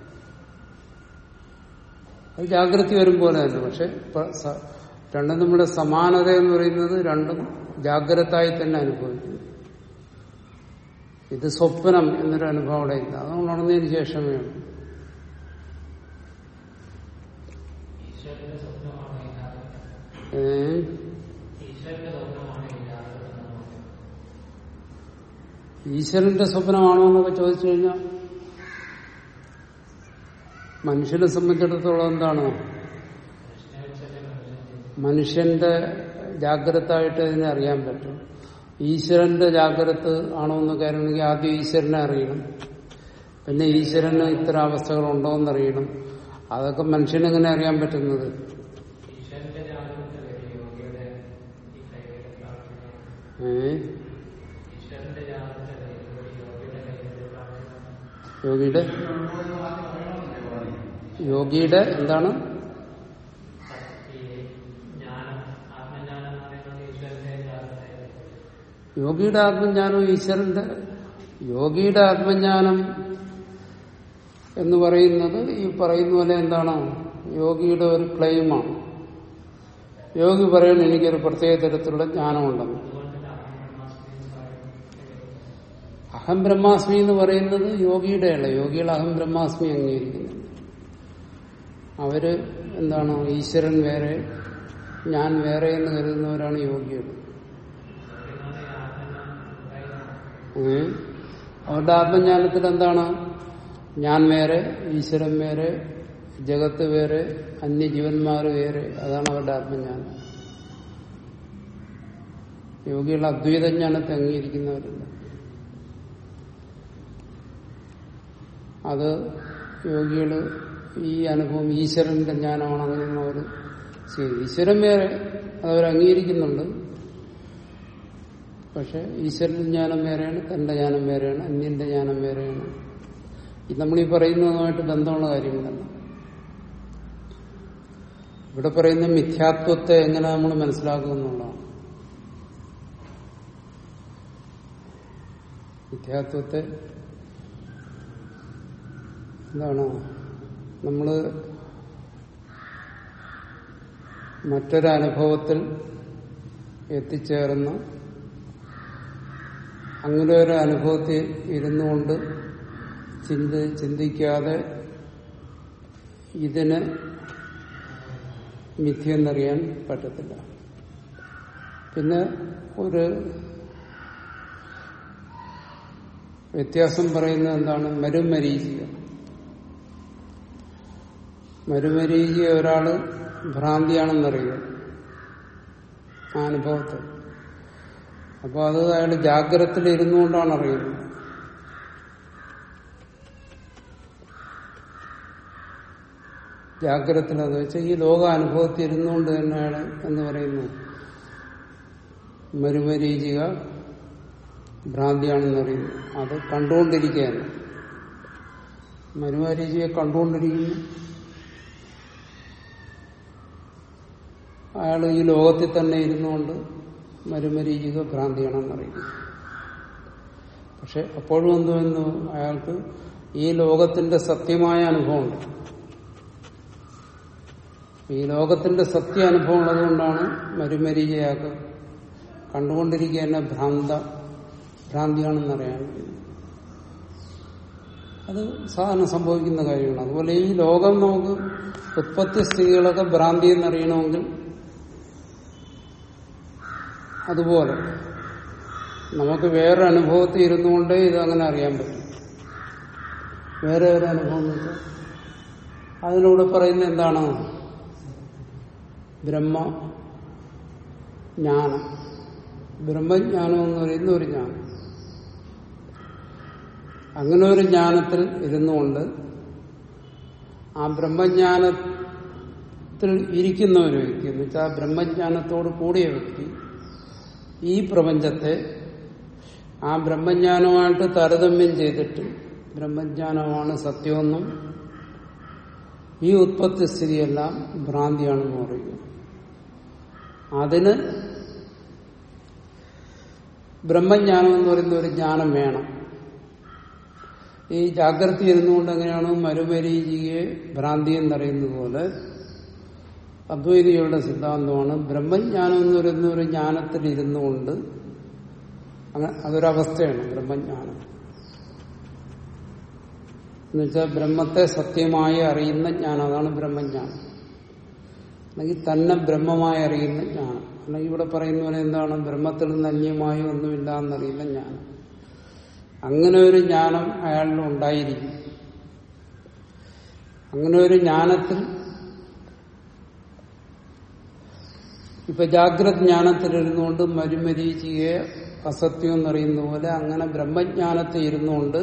അത് ജാഗ്രത വരും പോലെ തന്നെ പക്ഷെ ഇപ്പൊ സ- രണ്ടും നമ്മുടെ സമാനത എന്ന് പറയുന്നത് രണ്ടും ജാഗ്രതായി തന്നെ അനുഭവിക്കുന്നു ഇത് സ്വപ്നം എന്നൊരു അനുഭവം അവിടെ ഇല്ല അത് ഉണർന്നതിന് ശേഷമേ ഉള്ളൂ ഈശ്വരന്റെ സ്വപ്നമാണ് ഇല്ലാതെ ഏ? ഈശ്വരന്റെ സ്വപ്നമാണ് ഇല്ലാതെ എന്നാണ് ഈശ്വരന്റെ സ്വപ്നമാണോ എന്നൊക്കെ ചോദിച്ചു കഴിഞ്ഞാൽ മനുഷ്യനെ സംബന്ധിച്ചിടത്തോളം എന്താണ് കൃഷ്ണനെ വെച്ചല്ലേ മനുഷ്യൻ മനുഷ്യന്റെ ജാഗ്രത ആയിട്ട് ഇതിനെ അറിയാൻ പറ്റും ഈശ്വരന്റെ ജാഗ്രത ആണോ എന്നൊക്കെ അറിയണമെങ്കിൽ ആദ്യം ഈശ്വരനെ അറിയണം പിന്നെ ഈശ്വരന് ഇത്തരം അവസ്ഥകൾ ഉണ്ടോ എന്നറിയണം അതൊക്കെ മനുഷ്യനെങ്ങനെ അറിയാൻ പറ്റുന്നത് ഈശ്വരന്റെ ജാഗ്രതത്തിലെ യോഗിയുടെ ഈ കൈകളിൽ പ്രാർത്ഥന ഏ ഈശ്വരന്റെ ജാഗ്രതത്തിലെ യോഗിയുടെ കൈകളിൽ പ്രാർത്ഥന യോഗിയുടെ യോഗിയുടെ എന്താണ് ഈ ജ്ഞാനം ആത്മജ്ഞാനം എന്ന് പറയുന്നത് ഈശ്വരന്റെ ജാഗ്രതയായിരുന്നു യോഗിയുടെ ആത്മജ്ഞാനം ഈശ്വരന്റെ യോഗിയുടെ ആത്മജ്ഞാനം എന്ന് പറയുന്നത് ഈ പറയുന്ന പോലെ എന്താണ് യോഗിയുടെ ഒരു ക്ലെയിമാണ് യോഗി പറയുന്നത് എനിക്കൊരു പ്രത്യേക തരത്തിലുള്ള ജ്ഞാനമുണ്ടെന്ന് അഹം ബ്രഹ്മാസ്മി എന്ന് പറയുന്നത് യോഗിയുടെയല്ല യോഗികൾ അഹം ബ്രഹ്മാസ്മി അംഗീകരിക്കുന്നു അവര് എന്താണ് ഈശ്വരൻ വേറെ ഞാൻ വേറെ എന്ന് കരുതുന്നവരാണ് യോഗികൾ ഏ? അവരുടെ ആത്മജ്ഞാനത്തിൽ എന്താണ് ഞാൻ വേറെ ഈശ്വരൻ വേറെ ജഗത്ത് വേറെ അന്യജീവന്മാർ വേറെ അതാണ് അവരുടെ ആത്മജ്ഞാനം യോഗികൾ അദ്വൈത ജ്ഞാനത്തെ അംഗീകരിക്കുന്നവരല്ല അത് യോഗികള് ഈ അനുഭവം ഈശ്വരന്റെ ജ്ഞാനമാണ് അങ്ങനെയൊന്നും അവർ ചെയ്തു ഈശ്വരൻ വേറെ അതവർ അംഗീകരിക്കുന്നുണ്ട് പക്ഷെ ഈശ്വരന്റെ ജ്ഞാനം വേറെയാണ് തന്റെ ജ്ഞാനം വേറെയാണ് അന്യന്റെ ജ്ഞാനം വേറെയാണ് ഇത് നമ്മളീ പറയുന്നതുമായിട്ട് ബന്ധമുള്ള കാര്യങ്ങളല്ല ഇവിടെ പറയുന്ന മിഥ്യാത്വത്തെ എങ്ങനെ നമ്മൾ മനസ്സിലാക്കുമെന്നുള്ളതാണ് മിഥ്യാത്വത്തെ എന്താണ് നമ്മള് മറ്റൊരനുഭവത്തിൽ എത്തിച്ചേർന്ന് അങ്ങനെ ഒരു അനുഭവത്തിൽ ഇരുന്നുകൊണ്ട് ചിന്തി ചിന്തിക്കാതെ ഇതിന് മിഥ്യെന്നറിയാൻ പറ്റത്തില്ല പിന്നെ ഒരു വ്യത്യാസം പറയുന്നത് എന്താണ് മരുമരീചിക മരുമരീചിക ഒരാള് ഭ്രാന്തിയാണെന്നറിയുക ആ അനുഭവത്തിൽ അപ്പൊ അത് അയാൾ ജാഗ്രതത്തിൽ ഇരുന്നുകൊണ്ടാണ് അറിയുന്നത് ജാഗ്രതത്തിൽ എന്ന് വെച്ചാൽ ഈ ലോകാനുഭവത്തിൽ ഇരുന്നുകൊണ്ട് തന്നെ അയാൾ എന്ന് പറയുന്നു മരുമരീചിക ഭ്രാന്തിയാണെന്നറിയുന്നു അത് കണ്ടുകൊണ്ടിരിക്കുകയാണ് മരുമരീചിയെ കണ്ടുകൊണ്ടിരിക്കുന്നു അയാൾ ഈ ലോകത്തിൽ തന്നെ ഇരുന്നുകൊണ്ട് മരുമരീചിക ഭ്രാന്തിയാണെന്നറിയുന്നു പക്ഷെ അപ്പോഴും എന്തുവെന്നു അയാൾക്ക് ഈ ലോകത്തിന്റെ സത്യമായ അനുഭവമുണ്ട് ഈ ലോകത്തിന്റെ സത്യ അനുഭവം ഉള്ളതുകൊണ്ടാണ് മരുമരീചയാക്ക് കണ്ടുകൊണ്ടിരിക്കുക തന്നെ ഭ്രാന്ത ഭ്രാന്തിയാണെന്നറിയാൻ കഴിയും. അത് സാധാരണ സംഭവിക്കുന്ന കാര്യമാണ് അതുപോലെ ഈ ലോകം നമുക്ക് ഉത്പത്തി സ്ഥിതികളൊക്കെ ഭ്രാന്തി എന്നറിയണമെങ്കിൽ അതുപോലെ നമുക്ക് വേറൊരു അനുഭവത്തിൽ ഇരുന്നുകൊണ്ടേ ഇത് അങ്ങനെ അറിയാൻ പറ്റും വേറെ ഒരു അനുഭവം എന്ന് വെച്ചാൽ അതിലൂടെ പറയുന്നത് എന്താണ് ബ്രഹ്മ ജ്ഞാനം ബ്രഹ്മജ്ഞാനം എന്ന് പറയുന്ന ഒരു ജ്ഞാനം അങ്ങനെ ഒരു ജ്ഞാനത്തിൽ ഇരുന്നുകൊണ്ട് ആ ബ്രഹ്മജ്ഞാനത്തിൽ ഇരിക്കുന്ന ഒരു വ്യക്തി എന്ന് വെച്ചാൽ ആ ബ്രഹ്മജ്ഞാനത്തോട് കൂടിയ വ്യക്തി ഈ പ്രപഞ്ചത്തെ ആ ബ്രഹ്മജ്ഞാനമായിട്ട് താരതമ്യം ചെയ്തിട്ട് ബ്രഹ്മജ്ഞാനമാണ് സത്യമെന്നും ഈ ഉത്പത്തി സ്ഥിതിയെല്ലാം ഭ്രാന്തിയാണെന്ന് പറയുന്നു അതിന് ബ്രഹ്മജ്ഞാനം എന്ന് പറയുന്ന ഒരു ജ്ഞാനം വേണം ഈ ജാഗ്രത ഇരുന്നുകൊണ്ട് എങ്ങനെയാണോ മരുമരീചിയെ ഭ്രാന്തി എന്നറിയുന്നത് പോലെ അദ്വൈതികളുടെ സിദ്ധാന്തമാണ് ബ്രഹ്മജ്ഞാനം എന്ന് പറയുന്ന ഒരു ജ്ഞാനത്തിൽ ഇരുന്നുകൊണ്ട് അങ്ങനെ അതൊരവസ്ഥയാണ് ബ്രഹ്മജ്ഞാനം എന്നുവെച്ചാൽ ബ്രഹ്മത്തെ സത്യമായി അറിയുന്ന ജ്ഞാനം അതാണ് ബ്രഹ്മജ്ഞാനം അല്ലെങ്കിൽ തന്നെ ബ്രഹ്മമായി അറിയുന്ന ജ്ഞാനം അല്ലെങ്കിൽ ഇവിടെ പറയുന്ന പോലെ എന്താണ് ബ്രഹ്മത്തിൽ നിന്ന് അന്യമായി ഒന്നുമില്ല എന്നറിയുന്ന ജ്ഞാനം അങ്ങനെ ഒരു ജ്ഞാനം അയാളിൽ ഉണ്ടായിരിക്കും അങ്ങനെ ഒരു ജ്ഞാനത്തിൽ ഇപ്പൊ ജാഗ്രത് ജ്ഞാനത്തിലിരുന്നുകൊണ്ട് മരുമരീചിയെ അസത്യം എന്നറിയുന്ന പോലെ അങ്ങനെ ബ്രഹ്മജ്ഞാനത്തെ ഇരുന്നുകൊണ്ട്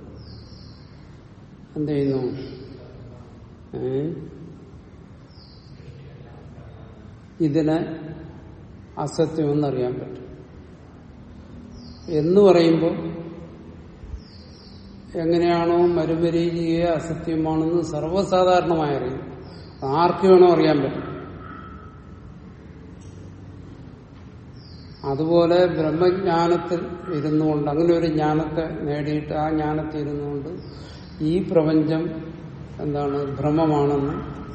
എന്ത് ചെയ്യുന്നു ഏ? ഇതിനെ അസത്യം എന്നറിയാൻ പറ്റും എന്ന് പറയുമ്പോൾ എങ്ങനെയാണോ മരുമരീചിയെ അസത്യമാണെന്ന് സർവ്വസാധാരണമായി അറിയും ആർക്ക് വേണോ അറിയാൻ പറ്റും അതുപോലെ ബ്രഹ്മജ്ഞാനത്തിൽ ഇരുന്നുകൊണ്ട് അങ്ങനെ ഒരു ജ്ഞാനത്തെ നേടിയിട്ട് ആ ജ്ഞാനത്തിൽ ഇരുന്നുകൊണ്ട് ഈ പ്രപഞ്ചം എന്താണ് ഭ്രമമാണെന്ന്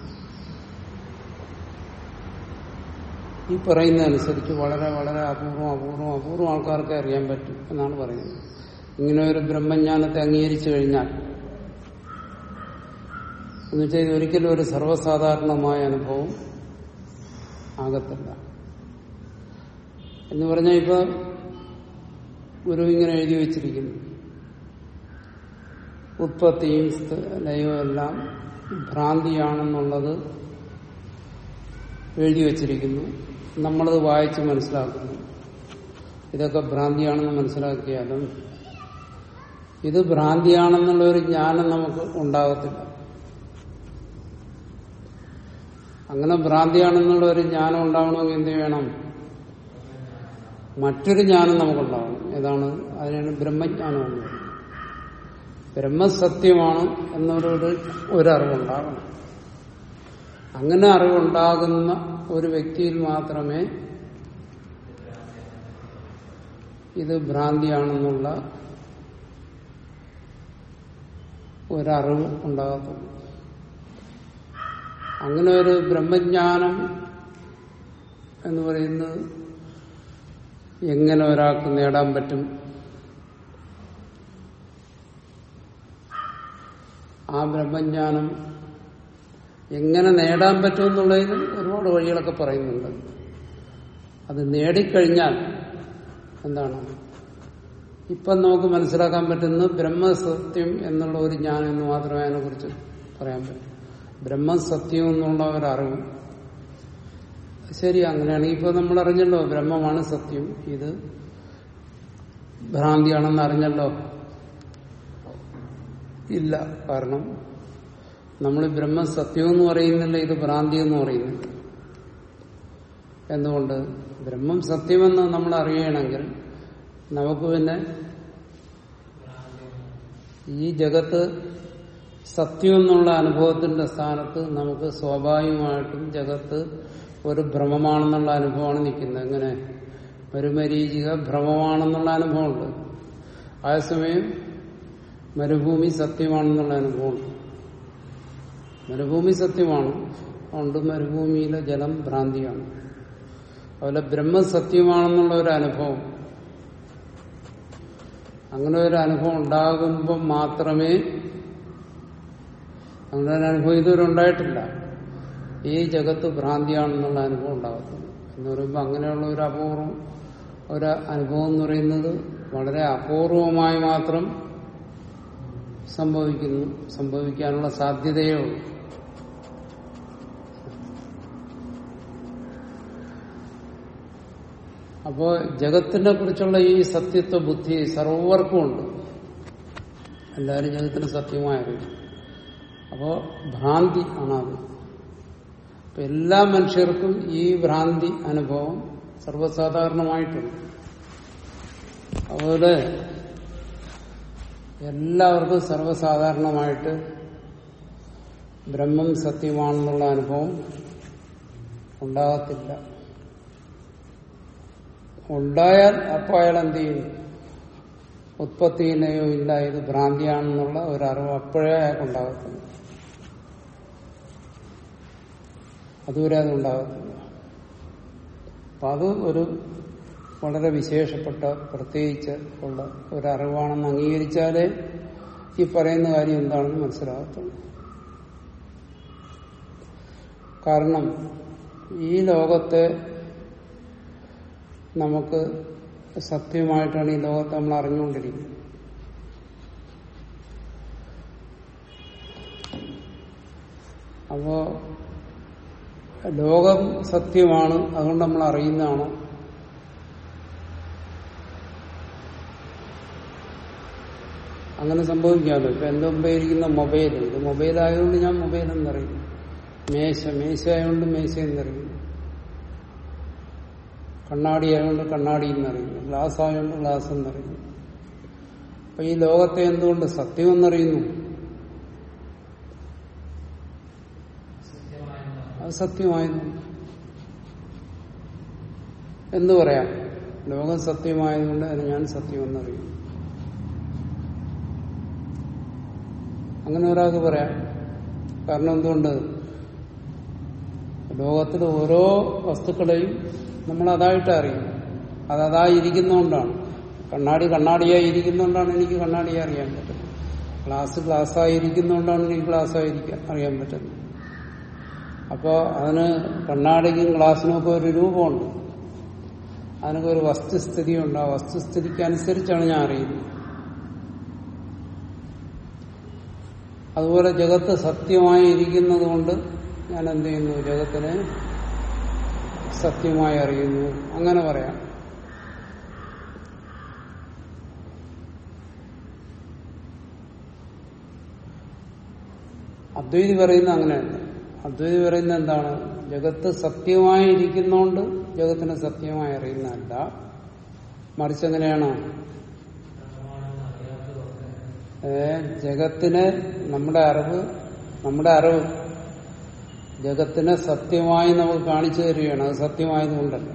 ഈ പറയുന്നതനുസരിച്ച് വളരെ വളരെ അപൂർവം അപൂർവം അപൂർവം ആൾക്കാർക്ക് അറിയാൻ പറ്റും എന്നാണ് പറയുന്നത് ഇങ്ങനെ ഒരു ബ്രഹ്മജ്ഞാനത്തെ അംഗീകരിച്ചു കഴിഞ്ഞാൽ എന്നുവെച്ചാൽ ഇത് ഒരിക്കലും ഒരു സർവ്വസാധാരണമായ അനുഭവം ആകത്തില്ല എന്ന് പറഞ്ഞാൽ ഇപ്പൊ ഗുരു ഇങ്ങനെ എഴുതി വച്ചിരിക്കുന്നു ഉത്പത്തിയും സ്ഥ- ലയവും എല്ലാം ഭ്രാന്തിയാണെന്നുള്ളത് എഴുതി വച്ചിരിക്കുന്നു നമ്മളത് വായിച്ച് മനസ്സിലാക്കുന്നു ഇതൊക്കെ ഭ്രാന്തിയാണെന്ന് മനസ്സിലാക്കിയാലും ഇത് ഭ്രാന്തിയാണെന്നുള്ള ഒരു ജ്ഞാനം നമുക്ക് ഉണ്ടാകത്തില്ല അങ്ങനെ ഭ്രാന്തിയാണെന്നുള്ള ഒരു ജ്ഞാനം ഉണ്ടാവണമെങ്കിൽ എന്ത് വേണം മറ്റൊരു ജ്ഞാനം നമുക്കുണ്ടാവണം ഏതാണ് അതിനാണ് ബ്രഹ്മജ്ഞാനം എന്ന് പറയുന്നത് ബ്രഹ്മസത്യമാണ് എന്നൊരു ഒരു അറിവുണ്ടാകണം അങ്ങനെ അറിവുണ്ടാകുന്ന ഒരു വ്യക്തിയിൽ മാത്രമേ ഇത് ഭ്രാന്തിയാണെന്നുള്ള ഒരറിവ് ഉണ്ടാകത്തുള്ളൂ അങ്ങനെ ഒരു ബ്രഹ്മജ്ഞാനം എന്ന് പറയുന്നത് എങ്ങനെ ഒരാൾക്ക് നേടാൻ പറ്റും ആ ബ്രഹ്മജ്ഞാനം എങ്ങനെ നേടാൻ പറ്റും എന്നുള്ളതിന് ഒരുപാട് വഴികളൊക്കെ പറയുന്നുണ്ട് അത് നേടിക്കഴിഞ്ഞാൽ എന്താണ് ഇപ്പം നമുക്ക് മനസ്സിലാക്കാൻ പറ്റുന്ന ബ്രഹ്മസത്യം എന്നുള്ള ഒരു ജ്ഞാനം എന്ന് മാത്രമേ അതിനെ കുറിച്ച് പറയാൻ പറ്റൂ ബ്രഹ്മസത്യം എന്നുള്ള ഒരു അറിവ് ശരി അങ്ങനെയാണെങ്കിൽ ഇപ്പൊ നമ്മൾ അറിഞ്ഞല്ലോ ബ്രഹ്മമാണ് സത്യം ഇത് ഭ്രാന്തിയാണെന്ന് അറിഞ്ഞല്ലോ ഇല്ല കാരണം നമ്മൾ ബ്രഹ്മസത്യം എന്ന് പറയുന്നില്ല ഇത് ഭ്രാന്തി എന്ന് പറയുന്നില്ല എന്തുകൊണ്ട് ബ്രഹ്മം സത്യമെന്ന് നമ്മൾ അറിയണമെങ്കിൽ നമുക്ക് പിന്നെ ഈ ജഗത്ത് സത്യം എന്നുള്ള അനുഭവത്തിന്റെ സ്ഥാനത്ത് നമുക്ക് സ്വാഭാവികമായിട്ടും ജഗത്ത് ഒരു ഭ്രമമാണെന്നുള്ള അനുഭവമാണ് നിൽക്കുന്നത് എങ്ങനെ ഒരു മരീചിക ഭ്രമമാണെന്നുള്ള അനുഭവമുണ്ട് അതേസമയം മരുഭൂമി സത്യമാണെന്നുള്ള അനുഭവമുണ്ട് മരുഭൂമി സത്യമാണ് അതുകൊണ്ട് മരുഭൂമിയിലെ ജലം ഭ്രാന്തിയാണ് അതുപോലെ ബ്രഹ്മ സത്യമാണെന്നുള്ള ഒരു അനുഭവം അങ്ങനെ ഒരു അനുഭവം ഉണ്ടാകുമ്പോൾ മാത്രമേ അങ്ങനെ ഒരു അനുഭവം ഇതുവരെ ഉണ്ടായിട്ടില്ല ഈ ജഗത്ത് ഭ്രാന്തിയാണെന്നുള്ള അനുഭവം ഉണ്ടാകത്തുള്ളൂ എന്ന് പറയുമ്പോൾ അങ്ങനെയുള്ള ഒരു അപൂർവം ഒരു അനുഭവം എന്ന് പറയുന്നത് വളരെ അപൂർവമായി മാത്രം സംഭവിക്കുന്നു സംഭവിക്കാനുള്ള സാധ്യതയേ ഉള്ളൂ അപ്പോ ജഗത്തിനെ കുറിച്ചുള്ള ഈ സത്യത്വ ബുദ്ധി സർവർക്കും ഉണ്ട് എല്ലാവരും ജഗത്തിന് സത്യമായിരുന്നു അപ്പോ ഭ്രാന്തി ആണത് അപ്പൊ എല്ലാ മനുഷ്യർക്കും ഈ ഭ്രാന്തി അനുഭവം സർവ്വസാധാരണമായിട്ടുണ്ട് അതുപോലെ എല്ലാവർക്കും സർവ്വസാധാരണമായിട്ട് ബ്രഹ്മം സത്യമാണെന്നുള്ള അനുഭവം ഉണ്ടാകത്തില്ല ഉണ്ടായാൽ അപ്പോൾ അയാൾ എന്ത് ചെയ്യും ഉത്പത്തിയിലെയോ ഇല്ല ഇത് ഭ്രാന്തിയാണെന്നുള്ള ഒരു അറിവ് അപ്പോഴേ അയാൾക്ക് ഉണ്ടാകത്തുള്ളൂ അതുവരെ അത് ഉണ്ടാകത്തില്ല അപ്പൊ അത് ഒരു വളരെ വിശേഷപ്പെട്ട പ്രത്യേകിച്ച് ഉള്ള ഒരു അറിവാണെന്ന് അംഗീകരിച്ചാലേ ഈ പറയുന്ന കാര്യം എന്താണെന്ന് മനസ്സിലാകത്തുള്ളൂ കാരണം ഈ ലോകത്തെ നമുക്ക് സത്യമായിട്ടാണ് ഈ ലോകത്തെ നമ്മൾ അറിഞ്ഞുകൊണ്ടിരിക്കുന്നത് അപ്പോ ലോകം സത്യമാണ് അതുകൊണ്ട് നമ്മൾ അറിയുന്നതാണോ അങ്ങനെ സംഭവിക്കാമല്ലോ ഇപ്പൊ എന്റെ മുമ്പേ ഇരിക്കുന്ന മൊബൈൽ ഇത് മൊബൈൽ ആയതുകൊണ്ട് ഞാൻ മൊബൈൽ എന്നറിയും മേശ മേശ ആയതുകൊണ്ട് മേശ എന്നറിയും കണ്ണാടി ആയതുകൊണ്ട് കണ്ണാടി എന്നറിയും ഗ്ലാസ് ആയതുകൊണ്ട് ഗ്ലാസ് എന്നറിയും അപ്പൊ ഈ ലോകത്തെ എന്തുകൊണ്ട് സത്യം എന്നറിയുന്നു സത്യമായെന്നാണ് അത് സത്യമായതുകൊണ്ട് എന്ന് പറയാം ലോകം സത്യമായതുകൊണ്ട് അതിന് ഞാൻ സത്യം എന്നറിയും അങ്ങനെ ഒരാൾക്ക് പറയാം കാരണം എന്തുകൊണ്ട് ലോകത്തിൽ ഓരോ വസ്തുക്കളെയും നമ്മൾ അതായിട്ട് അറിയും അത് അതായി ഇരിക്കുന്നതുകൊണ്ടാണ് കണ്ണാടി കണ്ണാടിയായി ഇരിക്കുന്നതുകൊണ്ടാണ് എനിക്ക് കണ്ണാടിയെ അറിയാൻ പറ്റുന്നത് ഗ്ലാസ് ഗ്ലാസ്സായി ഇരിക്കുന്നതുകൊണ്ടാണ് എനിക്ക് ഗ്ലാസ്സായി അറിയാൻ പറ്റുന്നത് അപ്പോൾ അതിന് കണ്ണാടിക്കും ഗ്ലാസിനും ഒക്കെ ഒരു രൂപമുണ്ട് അതിനൊക്കെ ഒരു വസ്തുസ്ഥിതിയുണ്ട് ആ വസ്തുസ്ഥിതിക്ക് അനുസരിച്ചാണ് ഞാൻ അറിയുന്നത് അതുപോലെ ജഗത്ത് സത്യമായി ഇരിക്കുന്നത് കൊണ്ട് ഞാൻ എന്ത് ചെയ്യുന്നു ജഗത്തിനെ സത്യമായി അറിയുന്നു അങ്ങനെ പറയാം അദ്വൈതി പറയുന്ന അങ്ങനെയല്ല അദ്വൈതി പറയുന്ന എന്താണ് ജഗത്ത് സത്യമായി ഇരിക്കുന്നോണ്ട് ജഗത്തിനെ സത്യമായി അറിയുന്നതല്ല മറിച്ച് എങ്ങനെയാണ് ബ്രഹ്മമാണെന്ന് അറിയാത്തതുകൊണ്ട് ഏ, ജഗത്തിനെ നമ്മുടെ അറിവ് നമ്മുടെ അറിവ് ജഗത്തിനെ സത്യമായി നമുക്ക് കാണിച്ചു തരികയാണ് അത് സത്യമായതുകൊണ്ടല്ല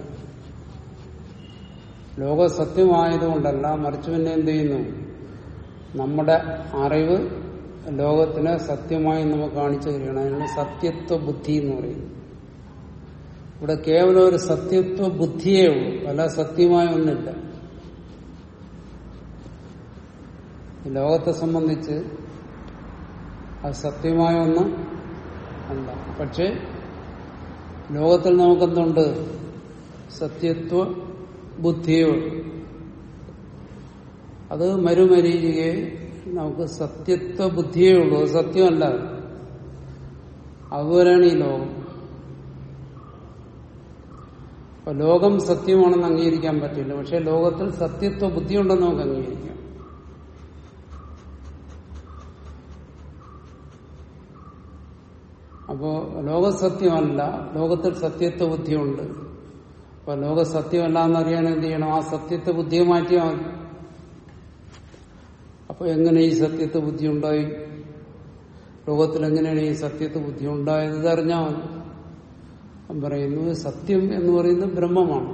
ലോകം സത്യമായതുകൊണ്ടല്ല മറിച്ച് പിന്നെ എന്ത് ചെയ്യുന്നു നമ്മുടെ അറിവ് ലോകത്തിനെ സത്യമായി നമുക്ക് കാണിച്ചു തരികയാണ് അതിനാണ് സത്യത്വ ബുദ്ധി എന്ന് പറയുന്നത് ഇവിടെ കേവലം ഒരു സത്യത്വ ബുദ്ധിയേ ഉള്ളൂ അല്ല സത്യമായ ഒന്നില്ല ഈ ലോകത്തെ സംബന്ധിച്ച് അത് സത്യമായ ഒന്ന് അല്ല പക്ഷെ ലോകത്തിൽ നമുക്കെന്തുണ്ട് സത്യത്വ ബുദ്ധിയേ ഉള്ളൂ അത് മരുമരീചികയെ നമുക്ക് സത്യത്വ ബുദ്ധിയേ ഉള്ളൂ അത് സത്യമല്ല അത്. അതുപോലെയാണ് ഈ ലോകം അപ്പൊ ലോകം സത്യമാണെന്ന് അംഗീകരിക്കാൻ പറ്റില്ല പക്ഷെ ലോകത്തിൽ സത്യത്വ ബുദ്ധിയുണ്ടെന്ന് നമുക്ക് അംഗീകരിക്കാം അപ്പോ ലോകം സത്യമല്ല ലോകത്തിൽ സത്യത്വ ബുദ്ധിയുണ്ട് അപ്പൊ ലോക സത്യമല്ല എന്നറിയാൻ എന്ത് ചെയ്യണം ആ സത്യത്വ ബുദ്ധിയെ മാറ്റിയാൽ മതി അപ്പൊ എങ്ങനെ ഈ സത്യത്വ ബുദ്ധി ഉണ്ടായി ലോകത്തിൽ എങ്ങനെയാണ് ഈ സത്യത്വ ബുദ്ധി ഉണ്ടായത് ഇതറിഞ്ഞാൽ മതി അവൻ പറയുന്നു സത്യം എന്ന് പറയുന്നത് ബ്രഹ്മമാണ്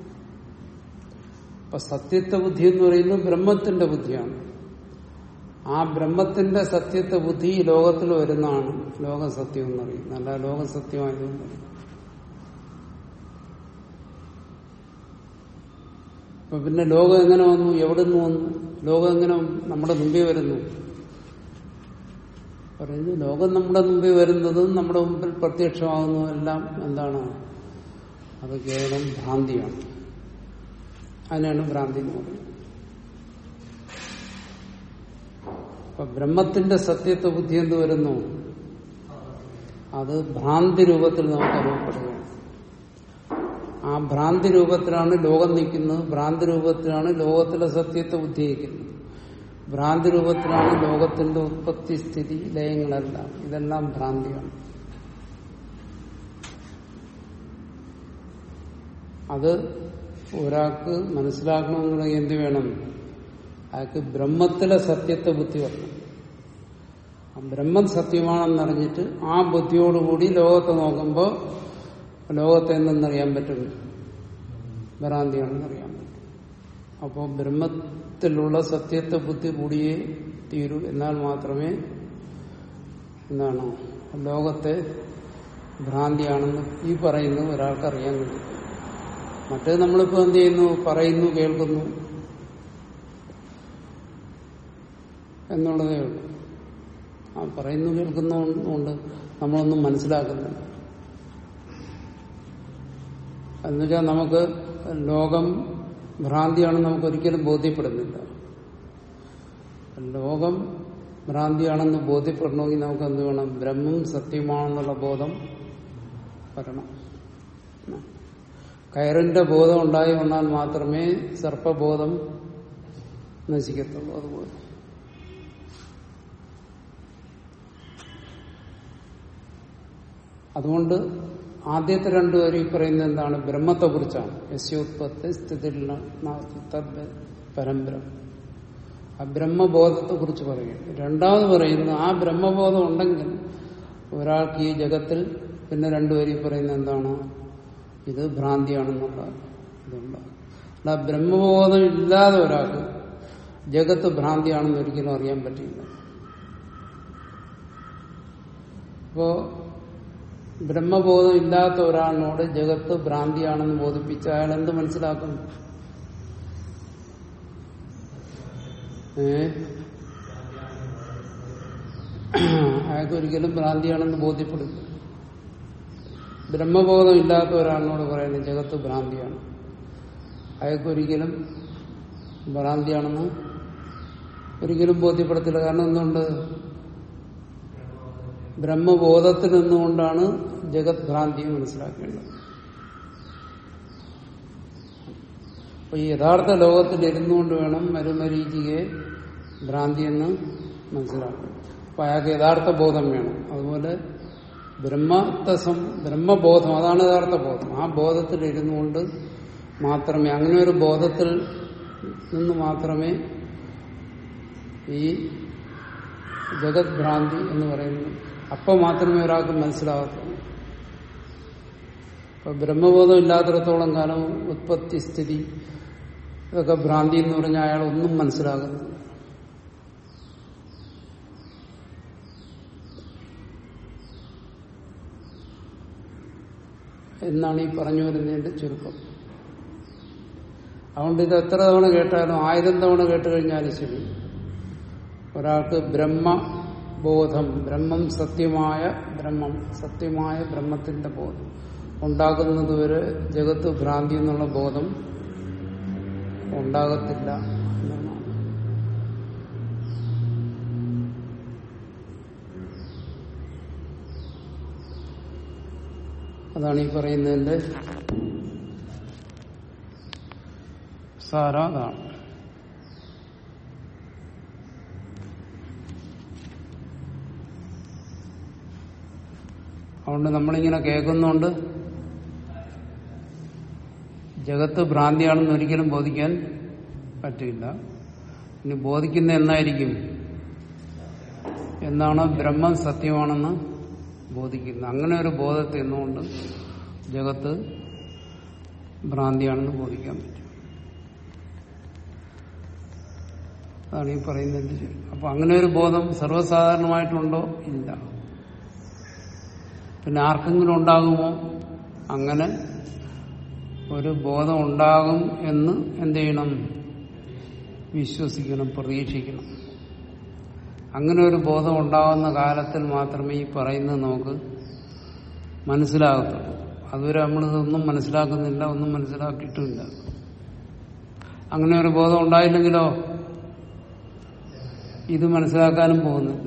അപ്പൊ സത്യത്വ ബുദ്ധി എന്ന് പറയുന്നത് ബ്രഹ്മത്തിന്റെ ബുദ്ധിയാണ് ആ ബ്രഹ്മത്തിന്റെ സത്യത്വ ബുദ്ധി ഈ ലോകത്തിൽ വരുന്നതാണ് ലോക സത്യം എന്ന് പറയുന്നത് അല്ല ലോക സത്യമായതുകൊണ്ട് അപ്പൊ പിന്നെ ലോകം എങ്ങനെ വന്നു എവിടെ നിന്ന് വന്നു ലോകം എങ്ങനെ നമ്മുടെ മുമ്പിൽ വരുന്നു പറയുന്നു ലോകം നമ്മുടെ മുമ്പിൽ വരുന്നതും നമ്മുടെ മുമ്പിൽ പ്രത്യക്ഷമാകുന്നതും എല്ലാം എന്താണ് അത് കേവലം ഭ്രാന്തിയാണ് അതിനാണ് ഭ്രാന്തി എന്ന് പറയുന്നത് അപ്പൊ ബ്രഹ്മത്തിന്റെ സത്യത്വ ബുദ്ധി എന്ത് വരുന്നു അത് ഭ്രാന്തി രൂപത്തിൽ നമുക്ക് അനുഭവപ്പെടുകയാണ് ആ ഭ്രാന്തി രൂപത്തിലാണ് ലോകം നിൽക്കുന്നത് ഭ്രാന്തി രൂപത്തിലാണ് ലോകത്തിലെ സത്യത്വ ബുദ്ധി നിൽക്കുന്നത് ഭ്രാന്തി രൂപത്തിലാണ് ലോകത്തിന്റെ ഉത്പത്തി സ്ഥിതി ലയങ്ങളെല്ലാം ഇതെല്ലാം ഭ്രാന്തിയാണ് അത് ഒരാൾക്ക് മനസ്സിലാക്കണമെന്നുണ്ടെങ്കിൽ എന്ത് വേണം അയാൾക്ക് ബ്രഹ്മത്തിലെ സത്യത്തെ ബുദ്ധി വരണം ആ ബ്രഹ്മം സത്യമാണെന്നറിഞ്ഞിട്ട് ആ ബുദ്ധിയോടുകൂടി ലോകത്തെ നോക്കുമ്പോൾ ലോകത്തെ എന്തെന്നറിയാൻ പറ്റും ഭ്രാന്തിയാണെന്നറിയാൻ പറ്റും അപ്പോൾ ബ്രഹ്മത്തിലുള്ള സത്യത്തെ ബുദ്ധി കൂടിയേ തീരൂ എന്നാൽ മാത്രമേ എന്താണ് ലോകത്തെ ഭ്രാന്തിയാണെന്ന് ഈ പറയുന്നത് ഒരാൾക്ക് അറിയാൻ കഴിയും മറ്റേത് നമ്മളിപ്പോ എന്ത് ചെയ്യുന്നു പറയുന്നു കേൾക്കുന്നു എന്നുള്ളതേ ഉള്ളൂ ആ പറയുന്നു കേൾക്കുന്നതുകൊണ്ട് നമ്മളൊന്നും മനസ്സിലാക്കുന്നില്ല എന്നുവെച്ചാൽ നമുക്ക് ലോകം ഭ്രാന്തിയാണെന്ന് നമുക്ക് ഒരിക്കലും ബോധ്യപ്പെടുന്നില്ല ലോകം ഭ്രാന്തിയാണെന്ന് ബോധ്യപ്പെടണമെങ്കിൽ നമുക്ക് എന്ത് വേണം ബ്രഹ്മം സത്യമാണെന്നുള്ള ബോധം വരണം കയറിന്റെ ബോധം ഉണ്ടായി വന്നാൽ മാത്രമേ സർപ്പബോധം നശിക്കത്തുള്ളൂ അതുപോലെ അതുകൊണ്ട് ആദ്യത്തെ രണ്ടുപേരും ഈ പറയുന്നത് എന്താണ് ബ്രഹ്മത്തെ കുറിച്ചാണ് യസ്യോത്പത്തി സ്ഥിതി തദ് പരമ്പരം ആ ബ്രഹ്മബോധത്തെ കുറിച്ച് പറയും രണ്ടാമത് പറയുന്നു ആ ബ്രഹ്മബോധം ഉണ്ടെങ്കിൽ ഒരാൾക്ക് ഈ ജഗത്തിൽ പിന്നെ രണ്ടുപേരും ഈ പറയുന്നത് എന്താണ് ഇത് ഭ്രാന്തിയാണെന്നുള്ള ഇതുണ്ട് അല്ല ബ്രഹ്മബോധം ഇല്ലാതെ ഒരാൾക്ക് ജഗത്ത് ഭ്രാന്തിയാണെന്ന് ഒരിക്കലും അറിയാൻ പറ്റില്ല അപ്പോ ബ്രഹ്മബോധം ഇല്ലാത്ത ഒരാളിനോട് ജഗത്ത് ഭ്രാന്തിയാണെന്ന് ബോധിപ്പിച്ച അയാൾ എന്ത് മനസ്സിലാക്കും ഏ അയാൾക്ക് ഒരിക്കലും ഭ്രാന്തിയാണെന്ന് ബോധ്യപ്പെടും ബ്രഹ്മബോധം ഇല്ലാത്ത ഒരാളിനോട് പറയുന്നത് ജഗത്ത് ഭ്രാന്തിയാണ് അയാൾക്കൊരിക്കലും ഭ്രാന്തിയാണെന്ന് ഒരിക്കലും ബോധ്യപ്പെടത്തില്ല കാരണം എന്തുകൊണ്ട് ബ്രഹ്മബോധത്തിൽ നിന്നുകൊണ്ടാണ് ജഗത് ഭ്രാന്തി മനസ്സിലാക്കേണ്ടത് അപ്പൊ ഈ യഥാർത്ഥ ലോകത്തിൽ ഇരുന്നുകൊണ്ട് വേണം മരുമരീചികയെ ഭ്രാന്തി എന്ന് മനസ്സിലാക്കണം അപ്പൊ അയാൾക്ക് യഥാർത്ഥ ബോധം വേണം അതുപോലെ ബ്രഹ്മത്തെ സം ബ്രഹ്മബോധം അതാണ് യഥാർത്ഥ ബോധം ആ ബോധത്തിൽ ഇരുന്നുകൊണ്ട് മാത്രമേ അങ്ങനെ ഒരു ബോധത്തിൽ നിന്ന് മാത്രമേ ഈ ജഗത് ഭ്രാന്തി എന്ന് പറയുന്നത് അപ്പം മാത്രമേ ഒരാൾക്ക് മനസ്സിലാകത്തുള്ളൂ ഇപ്പൊ ബ്രഹ്മബോധം ഇല്ലാത്തിടത്തോളം കാലം ഉത്പത്തി സ്ഥിതി ഇതൊക്കെ ഭ്രാന്തി എന്ന് പറഞ്ഞാൽ അയാൾ ഒന്നും മനസ്സിലാകുന്നില്ല എന്നാണ് ഈ പറഞ്ഞു വരുന്നതിന്റെ ചുരുക്കം അതുകൊണ്ട് ഇത് എത്ര തവണ കേട്ടാലും ആയിരം തവണ കേട്ട് കഴിഞ്ഞാലും ശരി ഒരാൾക്ക് ബ്രഹ്മബോധം ബ്രഹ്മം സത്യമായ ബ്രഹ്മം സത്യമായ ബ്രഹ്മത്തിന്റെ ബോധം ഉണ്ടാകുന്നതുവരെ ജഗത്ത് ഭ്രാന്തി എന്നുള്ള ബോധം ഉണ്ടാകത്തില്ല എന്നാണ് അതാണ് ഈ പറയുന്നതിന്റെ സാരം അതാണ് അതുകൊണ്ട് നമ്മളിങ്ങനെ കേൾക്കുന്നുണ്ട് ജഗത്ത് ഭ്രാന്തിയാണെന്ന് ഒരിക്കലും ബോധിക്കാൻ പറ്റില്ല ഇനി ബോധിക്കുന്ന എന്നായിരിക്കും എന്നാണ് ബ്രഹ്മം സത്യമാണെന്ന് ബോധിക്കുന്നത് അങ്ങനെ ഒരു ബോധത്തിൽ നിന്നുകൊണ്ട് ജഗത്ത് ഭ്രാന്തിയാണെന്ന് ബോധിക്കാൻ പറ്റും അതാണ് ഈ പറയുന്നതിന്റെ ശരി അപ്പൊ അങ്ങനെ ഒരു ബോധം സർവ്വസാധാരണമായിട്ടുണ്ടോ ഇല്ല പിന്നെ ആർക്കെങ്കിലും ഉണ്ടാകുമോ അങ്ങനെ ഒരു ബോധം ഉണ്ടാകും എന്ന് എന്ത് ചെയ്യണം വിശ്വസിക്കണം പ്രതീക്ഷിക്കണം അങ്ങനെ ഒരു ബോധം ഉണ്ടാകുന്ന കാലത്തിൽ മാത്രമേ ഈ പറയുന്നത് നമുക്ക് മനസ്സിലാകത്തുള്ളൂ അതുവരെ നമ്മളിതൊന്നും മനസ്സിലാക്കുന്നില്ല ഒന്നും മനസ്സിലാക്കിയിട്ടുമില്ല അങ്ങനെ ഒരു ബോധം ഉണ്ടായില്ലെങ്കിലോ ഇത് മനസ്സിലാക്കാനും പോകുന്നില്ല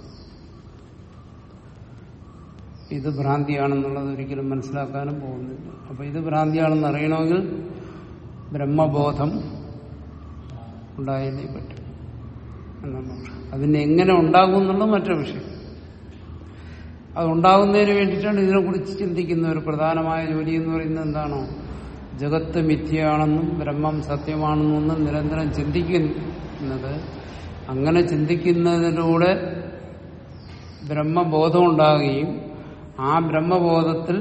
ഇത് ഭ്രാന്തിയാണെന്നുള്ളത് ഒരിക്കലും മനസ്സിലാക്കാനും പോകുന്നില്ല അപ്പൊ ഇത് ഭ്രാന്തിയാണെന്ന് അറിയണമെങ്കിൽ ബ്രഹ്മബോധം ഉണ്ടായതേ പറ്റും എന്നാണ് അതിന് എങ്ങനെ ഉണ്ടാകും എന്നുള്ളത് മറ്റൊരു വിഷയം അത് ഉണ്ടാകുന്നതിന് വേണ്ടിയിട്ടാണ് ഇതിനെക്കുറിച്ച് ചിന്തിക്കുന്ന ഒരു പ്രധാനമായ ജോലി എന്ന് പറയുന്നത് എന്താണോ ജഗത്ത് മിഥ്യയാണെന്നും ബ്രഹ്മം സത്യമാണെന്നും നിരന്തരം ചിന്തിക്കുന്നത് അങ്ങനെ ചിന്തിക്കുന്നതിലൂടെ ബ്രഹ്മബോധം ഉണ്ടാകുകയും ആ ബ്രഹ്മബോധത്തിൽ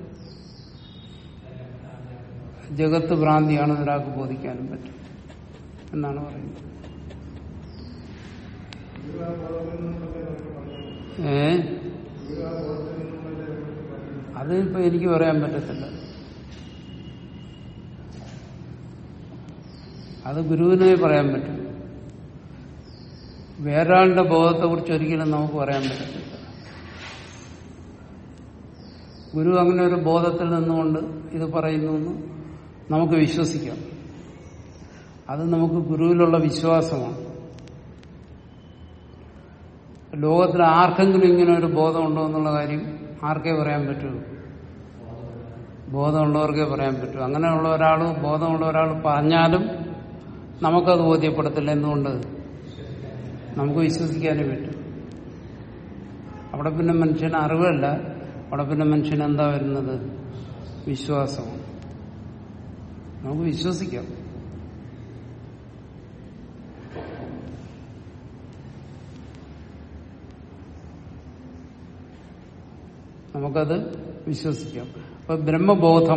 ജഗത്ത് ഭ്രാന്തിയാണെന്ന് ഒരാൾക്ക് ബോധിക്കാനും പറ്റും എന്നാണ് പറയുന്നത് ഏ അത് ഇപ്പൊ എനിക്ക് പറയാൻ പറ്റത്തില്ല അത് ഗുരുവിനെ പറയാൻ പറ്റും വേറൊരാളുടെ ബോധത്തെ കുറിച്ച് ഒരിക്കലും നമുക്ക് പറയാൻ പറ്റത്തില്ല ഗുരു അങ്ങനെ ഒരു ബോധത്തിൽ നിന്നുകൊണ്ട് ഇത് പറയുന്നു എന്ന് നമുക്ക് വിശ്വസിക്കാം അത് നമുക്ക് ഗുരുവിലുള്ള വിശ്വാസമാണ് ലോകത്തിൽ ആർക്കെങ്കിലും ഇങ്ങനെ ഒരു ബോധമുണ്ടോ എന്നുള്ള കാര്യം ആർക്കേ പറയാൻ പറ്റൂ ബോധമുള്ളവർക്കേ പറയാൻ പറ്റൂ അങ്ങനെയുള്ള ഒരാൾ ബോധമുള്ള ഒരാൾ പറഞ്ഞാലും നമുക്കത് ബോധ്യപ്പെടത്തില്ല എന്തുകൊണ്ട് നമുക്ക് വിശ്വസിക്കാനേ പറ്റും അവിടെ പിന്നെ മനുഷ്യന് അറിവല്ല അവിടെ പിന്നെ മനുഷ്യൻ എന്താ വരുന്നത് വിശ്വാസമാണ് നമുക്ക് വിശ്വസിക്കാം നമുക്കത് വിശ്വസിക്കാം അപ്പൊ ബ്രഹ്മബോധം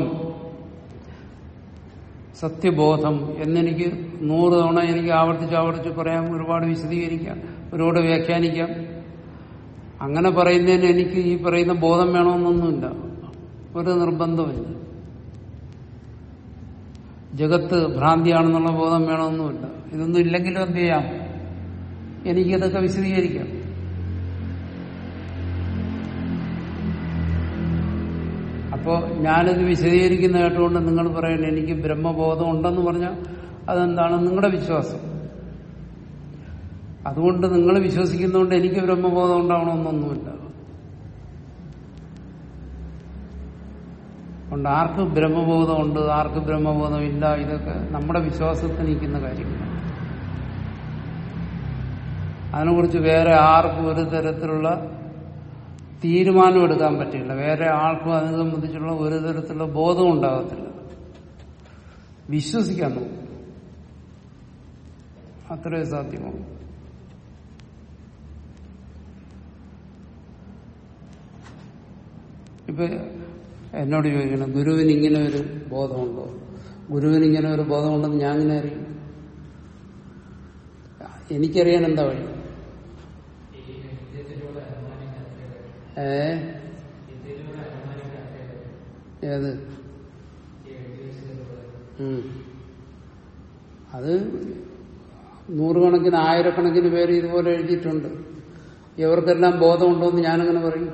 സത്യബോധം എന്നെനിക്ക് നൂറ് തവണ എനിക്ക് ആവർത്തിച്ച് ആവർത്തിച്ച് പറയാം ഒരുപാട് വിശദീകരിക്കാം ഒരുപാട് വ്യാഖ്യാനിക്കാം അങ്ങനെ പറയുന്നതിന് എനിക്ക് ഈ പറയുന്ന ബോധം വേണമെന്നൊന്നുമില്ല ഒരു നിർബന്ധമില്ല ജഗത്ത് ഭ്രാന്തിയാണെന്നുള്ള ബോധം വേണമെന്നുമില്ല ഇതൊന്നും ഇല്ലെങ്കിലും എന്ത് ചെയ്യാം എനിക്കിതൊക്കെ വിശദീകരിക്കാം അപ്പോൾ ഞാനിത് വിശദീകരിക്കുന്ന കേട്ടുകൊണ്ട് നിങ്ങൾ പറയണേ എനിക്ക് ബ്രഹ്മബോധം ഉണ്ടെന്ന് പറഞ്ഞാൽ അതെന്താണ് നിങ്ങളുടെ വിശ്വാസം അതുകൊണ്ട് നിങ്ങൾ വിശ്വസിക്കുന്നതുകൊണ്ട് എനിക്ക് ബ്രഹ്മബോധം ഉണ്ടാവണമെന്നൊന്നുമില്ല അതുകൊണ്ട് ആർക്ക് ബ്രഹ്മബോധമുണ്ട് ആർക്ക് ബ്രഹ്മബോധം ഇല്ല ഇതൊക്കെ നമ്മുടെ വിശ്വാസത്തിൽ നിൽക്കുന്ന കാര്യങ്ങളാണ് അതിനെക്കുറിച്ച് വേറെ ആർക്കും ഒരു തരത്തിലുള്ള തീരുമാനം എടുക്കാൻ പറ്റില്ല വേറെ ആൾക്കും അതിനെ സംബന്ധിച്ചുള്ള ഒരു തരത്തിലുള്ള ബോധം ഉണ്ടാകത്തില്ല വിശ്വസിക്കാൻ നോക്കും അത്രേ സാധ്യമാവും ഇപ്പൊ എന്നോട് ചോദിക്കണം ഗുരുവിന് ഇങ്ങനെ ഒരു ബോധമുണ്ടോ ഗുരുവിന് ഇങ്ങനെ ഒരു ബോധമുണ്ടെന്ന് ഞാൻ ഇങ്ങനെ അറിയും എനിക്കറിയാൻ എന്താ വഴി ഈ വിദ്യത്തിലൂടെ അനുമാനിക്കാത്ത ഏ വിദ്യയിലൂടെ അനുമാനിക്കാത്ത ഏത് ഈ എഴുതി വെച്ചതിലൂടെ ഉം. അത് നൂറുകണക്കിന് ആയിരക്കണക്കിന് പേര് ഇതുപോലെ എഴുതിയിട്ടുണ്ട് ഇവർക്കെല്ലാം ബോധമുണ്ടോ എന്ന് ഞാനങ്ങനെ പറയും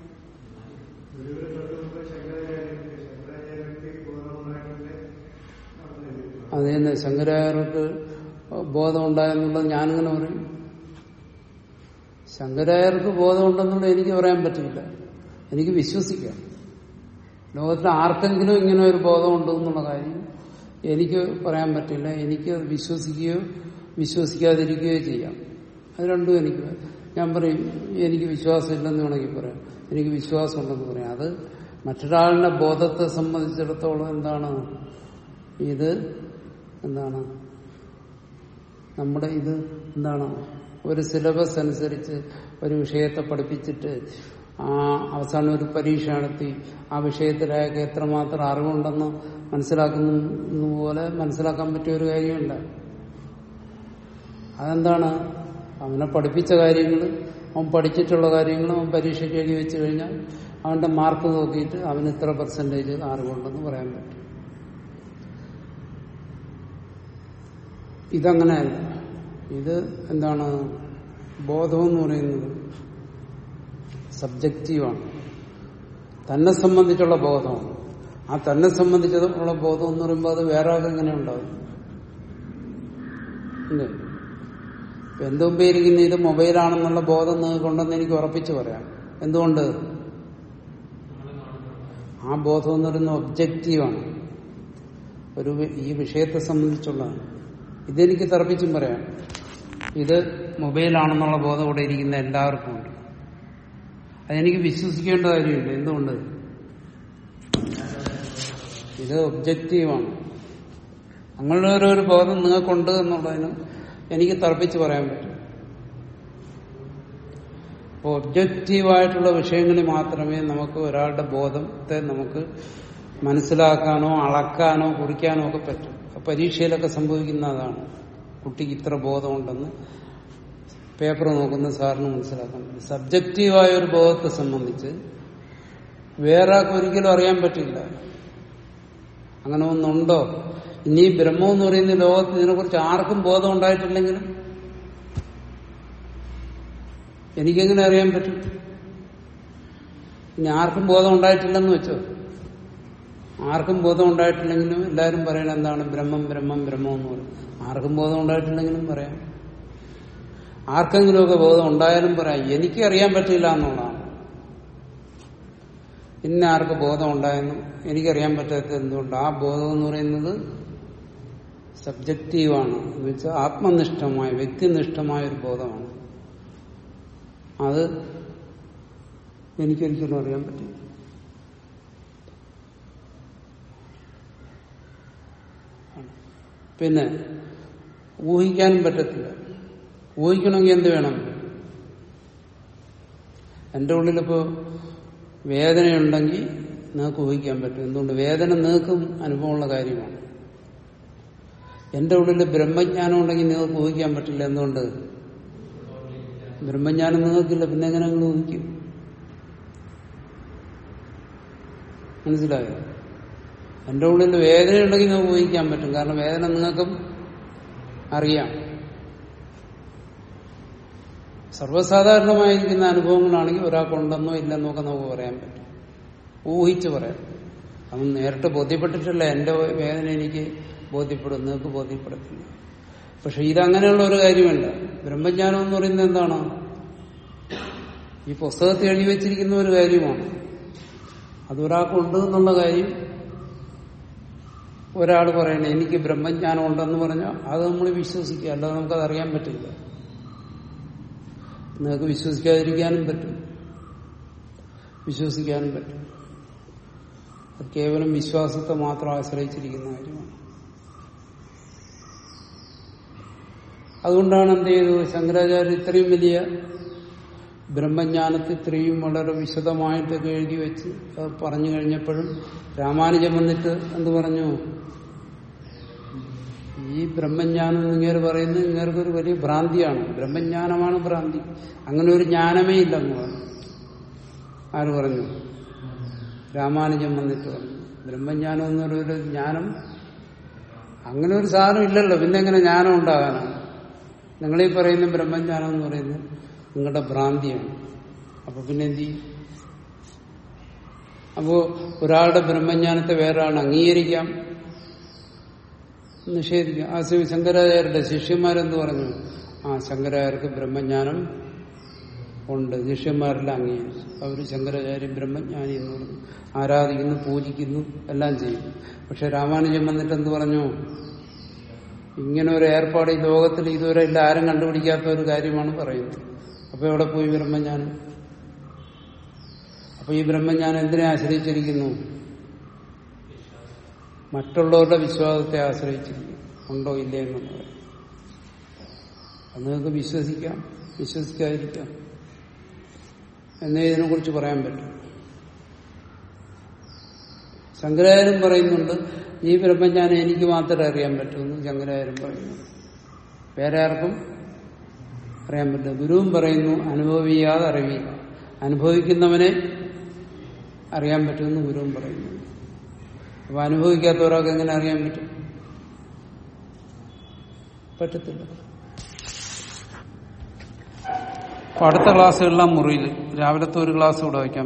അത് തന്നെ ശങ്കരായർക്ക് ബോധം ഉണ്ടായെന്നുള്ളത് ഞാനിങ്ങനെ പറയും ശങ്കരായർക്ക് ബോധമുണ്ടെന്നുള്ളത് എനിക്ക് പറയാൻ പറ്റില്ല എനിക്ക് വിശ്വസിക്കാം ലോകത്തിൽ ആർക്കെങ്കിലും ഇങ്ങനെ ഒരു ബോധമുണ്ട് എന്നുള്ള കാര്യം എനിക്ക് പറയാൻ പറ്റില്ല എനിക്ക് അത് വിശ്വസിക്കുകയോ വിശ്വസിക്കാതിരിക്കുകയോ ചെയ്യാം അത് രണ്ടും എനിക്ക് ഞാൻ പറയും എനിക്ക് വിശ്വാസമില്ലെന്ന് വേണമെങ്കിൽ പറയാം എനിക്ക് വിശ്വാസമുണ്ടെന്ന് പറയാം അത് മറ്റൊരാളുടെ ബോധത്തെ സംബന്ധിച്ചിടത്തോളം എന്താണ് ഇത് എന്താണ് നമ്മുടെ ഇത് എന്താണ് ഒരു സിലബസ് അനുസരിച്ച് ഒരു വിഷയത്തെ പഠിപ്പിച്ചിട്ട് ആ അവസാനം ഒരു പരീക്ഷ നടത്തി ആ വിഷയത്തിലേക്ക് എത്രമാത്രം അറിവുണ്ടെന്ന് മനസ്സിലാക്കുന്ന പോലെ മനസ്സിലാക്കാൻ പറ്റിയ ഒരു കാര്യമില്ല അതെന്താണ് അവനെ പഠിപ്പിച്ച കാര്യങ്ങൾ അവൻ പഠിച്ചിട്ടുള്ള കാര്യങ്ങൾ അവൻ പരീക്ഷയ്ക്ക് എഴുതി വെച്ച് കഴിഞ്ഞാൽ അവന്റെ മാർക്ക് നോക്കിയിട്ട് അവന് ഇത്ര പെർസെന്റേജ് അറിവുണ്ടെന്ന് പറയാൻ പറ്റും ഇതങ്ങനെയല്ല ഇത് എന്താണ് ബോധം എന്ന് പറയുന്നത് സബ്ജക്റ്റീവാണ് തന്നെ സംബന്ധിച്ചുള്ള ബോധമാണ് ആ തന്നെ സംബന്ധിച്ചുള്ള ബോധം എന്ന് പറയുമ്പോൾ അത് വേറെ ആൾക്ക് എങ്ങനെ ഉണ്ടാവും ഇല്ലേ ഇപ്പൊ എന്റെ മുമ്പേ ഇരിക്കുന്ന ഇത് മൊബൈലാണെന്നുള്ള ബോധം നിങ്ങൾക്കുണ്ടെന്ന് എനിക്ക് ഉറപ്പിച്ചു പറയാം എന്തുകൊണ്ട് ആ ബോധം എന്ന് പറയുന്ന ഒബ്ജക്റ്റീവാണ് ഒരു വി- ഈ വിഷയത്തെ സംബന്ധിച്ചുള്ളതാണ് ഇതെനിക്ക് തർപ്പിച്ചും പറയാം ഇത് മൊബൈലാണെന്നുള്ള ബോധം ഇവിടെ ഇരിക്കുന്ന എല്ലാവർക്കും ഉണ്ട് അതെനിക്ക് വിശ്വസിക്കേണ്ട കാര്യമില്ല എന്തുകൊണ്ട് ഇത് ഒബ്ജക്റ്റീവാണ് അങ്ങനെ ഒരു ഒരു ബോധം നിങ്ങൾക്കുണ്ട് എന്നുള്ളതിന് എനിക്ക് തർപ്പിച്ച് പറയാൻ പറ്റും അപ്പോൾ ഒബ്ജക്റ്റീവായിട്ടുള്ള വിഷയങ്ങളിൽ മാത്രമേ നമുക്ക് ഒരാളുടെ ബോധത്തെ നമുക്ക് മനസ്സിലാക്കാനോ അളക്കാനോ കുറിക്കാനോ ഒക്കെ പറ്റും അപ്പൊ പരീക്ഷയിലൊക്കെ സംഭവിക്കുന്ന അതാണ് കുട്ടിക്ക് ഇത്ര ബോധമുണ്ടെന്ന് പേപ്പർ നോക്കുന്ന സാറിന് മനസ്സിലാക്കാൻ പറ്റും സബ്ജക്റ്റീവായ ഒരു ബോധത്തെ സംബന്ധിച്ച് വേറെ ആർക്കും ഒരിക്കലും അറിയാൻ പറ്റില്ല അങ്ങനെ ഒന്നുണ്ടോ ഇനി ബ്രഹ്മം എന്ന് പറയുന്ന ലോകത്ത് ഇതിനെക്കുറിച്ച് ആർക്കും ബോധം ഉണ്ടായിട്ടില്ലെങ്കിലും എനിക്കെങ്ങനെ അറിയാൻ പറ്റും ഇനി ആർക്കും ബോധം ഉണ്ടായിട്ടില്ലെന്ന് വെച്ചോ ആർക്കും ബോധം ഉണ്ടായിട്ടില്ലെങ്കിലും എല്ലാവരും പറയണ എന്താണ് ബ്രഹ്മം ബ്രഹ്മം ബ്രഹ്മം എന്ന് പറയും ആർക്കും ബോധം ഉണ്ടായിട്ടില്ലെങ്കിലും പറയാം ആർക്കെങ്കിലുമൊക്കെ ബോധം ഉണ്ടായാലും പറയാം എനിക്ക് അറിയാൻ പറ്റില്ല എന്നുള്ളതാണ് ഇന്ന ആർക്ക് ബോധം ഉണ്ടായെന്നും എനിക്കറിയാൻ പറ്റാത്തത് എന്തുകൊണ്ട് ആ ബോധം എന്ന് പറയുന്നത് സബ്ജക്റ്റീവാണ് എന്ന് വെച്ചാൽ ആത്മനിഷ്ഠമായ വ്യക്തിനിഷ്ഠമായ ഒരു ബോധമാണ് അത് എനിക്കൊരിക്കലും അറിയാൻ പറ്റില്ല പിന്നെ ഊഹിക്കാനും പറ്റത്തില്ല ഊഹിക്കണമെങ്കിൽ എന്ത് വേണം എന്റെ ഉള്ളിലിപ്പോ വേദനയുണ്ടെങ്കിൽ നിങ്ങൾക്ക് ഊഹിക്കാൻ പറ്റും എന്തുകൊണ്ട് വേദന നിങ്ങൾക്കും അനുഭവമുള്ള കാര്യമാണ് എന്റെ ഉള്ളിൽ ബ്രഹ്മജ്ഞാനം ഉണ്ടെങ്കിൽ നിങ്ങൾക്ക് ഊഹിക്കാൻ പറ്റില്ല എന്തുകൊണ്ട് ബ്രഹ്മജ്ഞാനം നിങ്ങൾക്കില്ല പിന്നെ എങ്ങനെ നിങ്ങൾ ഊഹിക്കും മനസ്സിലായോ എന്റെ ഉള്ളിൽ വേദന ഉണ്ടെങ്കിൽ നിങ്ങൾക്ക് ഊഹിക്കാൻ പറ്റും കാരണം വേദന നിങ്ങൾക്കും അറിയാം സർവ്വസാധാരണമായിരിക്കുന്ന അനുഭവങ്ങളാണെങ്കിൽ ഒരാൾക്കുണ്ടെന്നോ ഇല്ലെന്നോ ഒക്കെ നമുക്ക് പറയാൻ പറ്റും ഊഹിച്ച് പറയാം അത് നേരിട്ട് ബോധ്യപ്പെട്ടിട്ടില്ല എന്റെ വേദന എനിക്ക് ബോധ്യപ്പെടും നിങ്ങൾക്ക് ബോധ്യപ്പെടത്തില്ല പക്ഷെ ഇതങ്ങനെയുള്ള ഒരു കാര്യമല്ല ബ്രഹ്മജ്ഞാനം എന്ന് പറയുന്നത് എന്താണ് ഈ പുസ്തകത്തിൽ എഴുതി വെച്ചിരിക്കുന്ന ഒരു കാര്യമാണ് അതൊരാൾക്കുണ്ട് എന്നുള്ള കാര്യം ഒരാൾ പറയണേ എനിക്ക് ബ്രഹ്മജ്ഞാനം ഉണ്ടെന്ന് പറഞ്ഞാൽ അത് നമ്മൾ വിശ്വസിക്കുക അല്ലാതെ നമുക്കത് അറിയാൻ പറ്റില്ല നിങ്ങൾക്ക് വിശ്വസിക്കാതിരിക്കാനും പറ്റും വിശ്വസിക്കാനും പറ്റും അത് കേവലം വിശ്വാസത്തെ മാത്രം ആശ്രയിച്ചിരിക്കുന്ന കാര്യമാണ് അതുകൊണ്ടാണ് എന്ത് ചെയ്തു ശങ്കരാചാര്യ ഇത്രയും വലിയ ബ്രഹ്മജ്ഞാനത്തെ ഇത്രയും വളരെ വിശദമായിട്ടൊക്കെ എഴുതി വെച്ച് അത് പറഞ്ഞു കഴിഞ്ഞപ്പോഴും രാമാനുജൻ വന്നിട്ട് എന്ത് പറഞ്ഞു ഈ ബ്രഹ്മജ്ഞാനം ഇങ്ങനെ പറയുന്നത് ഇങ്ങനൊരു വലിയ ഭ്രാന്തിയാണ് ബ്രഹ്മജ്ഞാനമാണ് ഭ്രാന്തി അങ്ങനെ ഒരു ജ്ഞാനമേ ഇല്ലെന്ന് പറഞ്ഞു ആര് പറഞ്ഞു രാമാനുജൻ വന്നിട്ട് പറഞ്ഞു ബ്രഹ്മജ്ഞാനം എന്നൊരു ജ്ഞാനം അങ്ങനെ ഒരു സാധനം ഇല്ലല്ലോ പിന്നെ എങ്ങനെ ജ്ഞാനം ഉണ്ടാകാനാണ് നിങ്ങളീ പറയുന്ന ബ്രഹ്മജ്ഞാനം എന്ന് പറയുന്നത് നിങ്ങളുടെ ഭ്രാന്തിയാണ് അപ്പൊ പിന്നെ എന്ത് ചെയ്യും അപ്പോ ഒരാളുടെ ബ്രഹ്മജ്ഞാനത്തെ വേറൊരാൾ അംഗീകരിക്കാം നിഷേധിക്കാം ആ ശിവ ശങ്കരാചാര്യരുടെ ശിഷ്യന്മാരെന്ത് പറഞ്ഞു ആ ശങ്കരാചാര്യർക്ക് ബ്രഹ്മജ്ഞാനം ഉണ്ട് ശിഷ്യന്മാരെല്ലാം അംഗീകരിച്ചു അവർ ശങ്കരാചാര്യ ബ്രഹ്മജ്ഞാനി എന്ന് പറഞ്ഞു ആരാധിക്കുന്നു പൂജിക്കുന്നു എല്ലാം ചെയ്യും പക്ഷെ രാമാനുജൻ വന്നിട്ട് എന്ത് പറഞ്ഞു ഇങ്ങനെ ഒരു ഏർപ്പാട് ഈ ലോകത്തിൽ ഇതുവരെ ഇല്ല ആരും കണ്ടുപിടിക്കാത്ത ഒരു കാര്യമാണ് പറയുന്നത് അപ്പൊ എവിടെ പോയി ബ്രഹ്മജ്ഞാനം അപ്പൊ ഈ ബ്രഹ്മജ്ഞാനം എന്തിനെ ആശ്രയിച്ചിരിക്കുന്നു മറ്റുള്ളവരുടെ വിശ്വാസത്തെ ആശ്രയിച്ചിരിക്കുന്നു ഉണ്ടോ ഇല്ലേ എന്നുള്ളത് അത് നിങ്ങൾക്ക് വിശ്വസിക്കാം വിശ്വസിക്കാതിരിക്കാം എന്നേ ഇതിനെ കുറിച്ച് പറയാൻ പറ്റും ശങ്കരാചാര്യം പറയുന്നുണ്ട് ഈ ബ്രഹ്മജ്ഞാനം എനിക്ക് മാത്രമേ അറിയാൻ പറ്റുമെന്ന് ശങ്കരാചാര്യം പറയുന്നു വേറെ ആർക്കും അറിയാൻ പറ്റില്ല ഗുരുവും പറയുന്നു അനുഭവിയാതെ അറിവില്ല അനുഭവിക്കുന്നവനെ അറിയാൻ പറ്റുമെന്ന് ഗുരുവും പറയുന്നു അപ്പൊ അനുഭവിക്കാത്ത ഒരാൾക്ക് എങ്ങനെ അറിയാൻ പറ്റും പറ്റത്തില്ല അപ്പൊ അടുത്ത ക്ലാസ്സുകളെല്ലാം മുറിയിൽ രാവിലത്തെ ഒരു ക്ലാസ് കൂടെ വയ്ക്കാം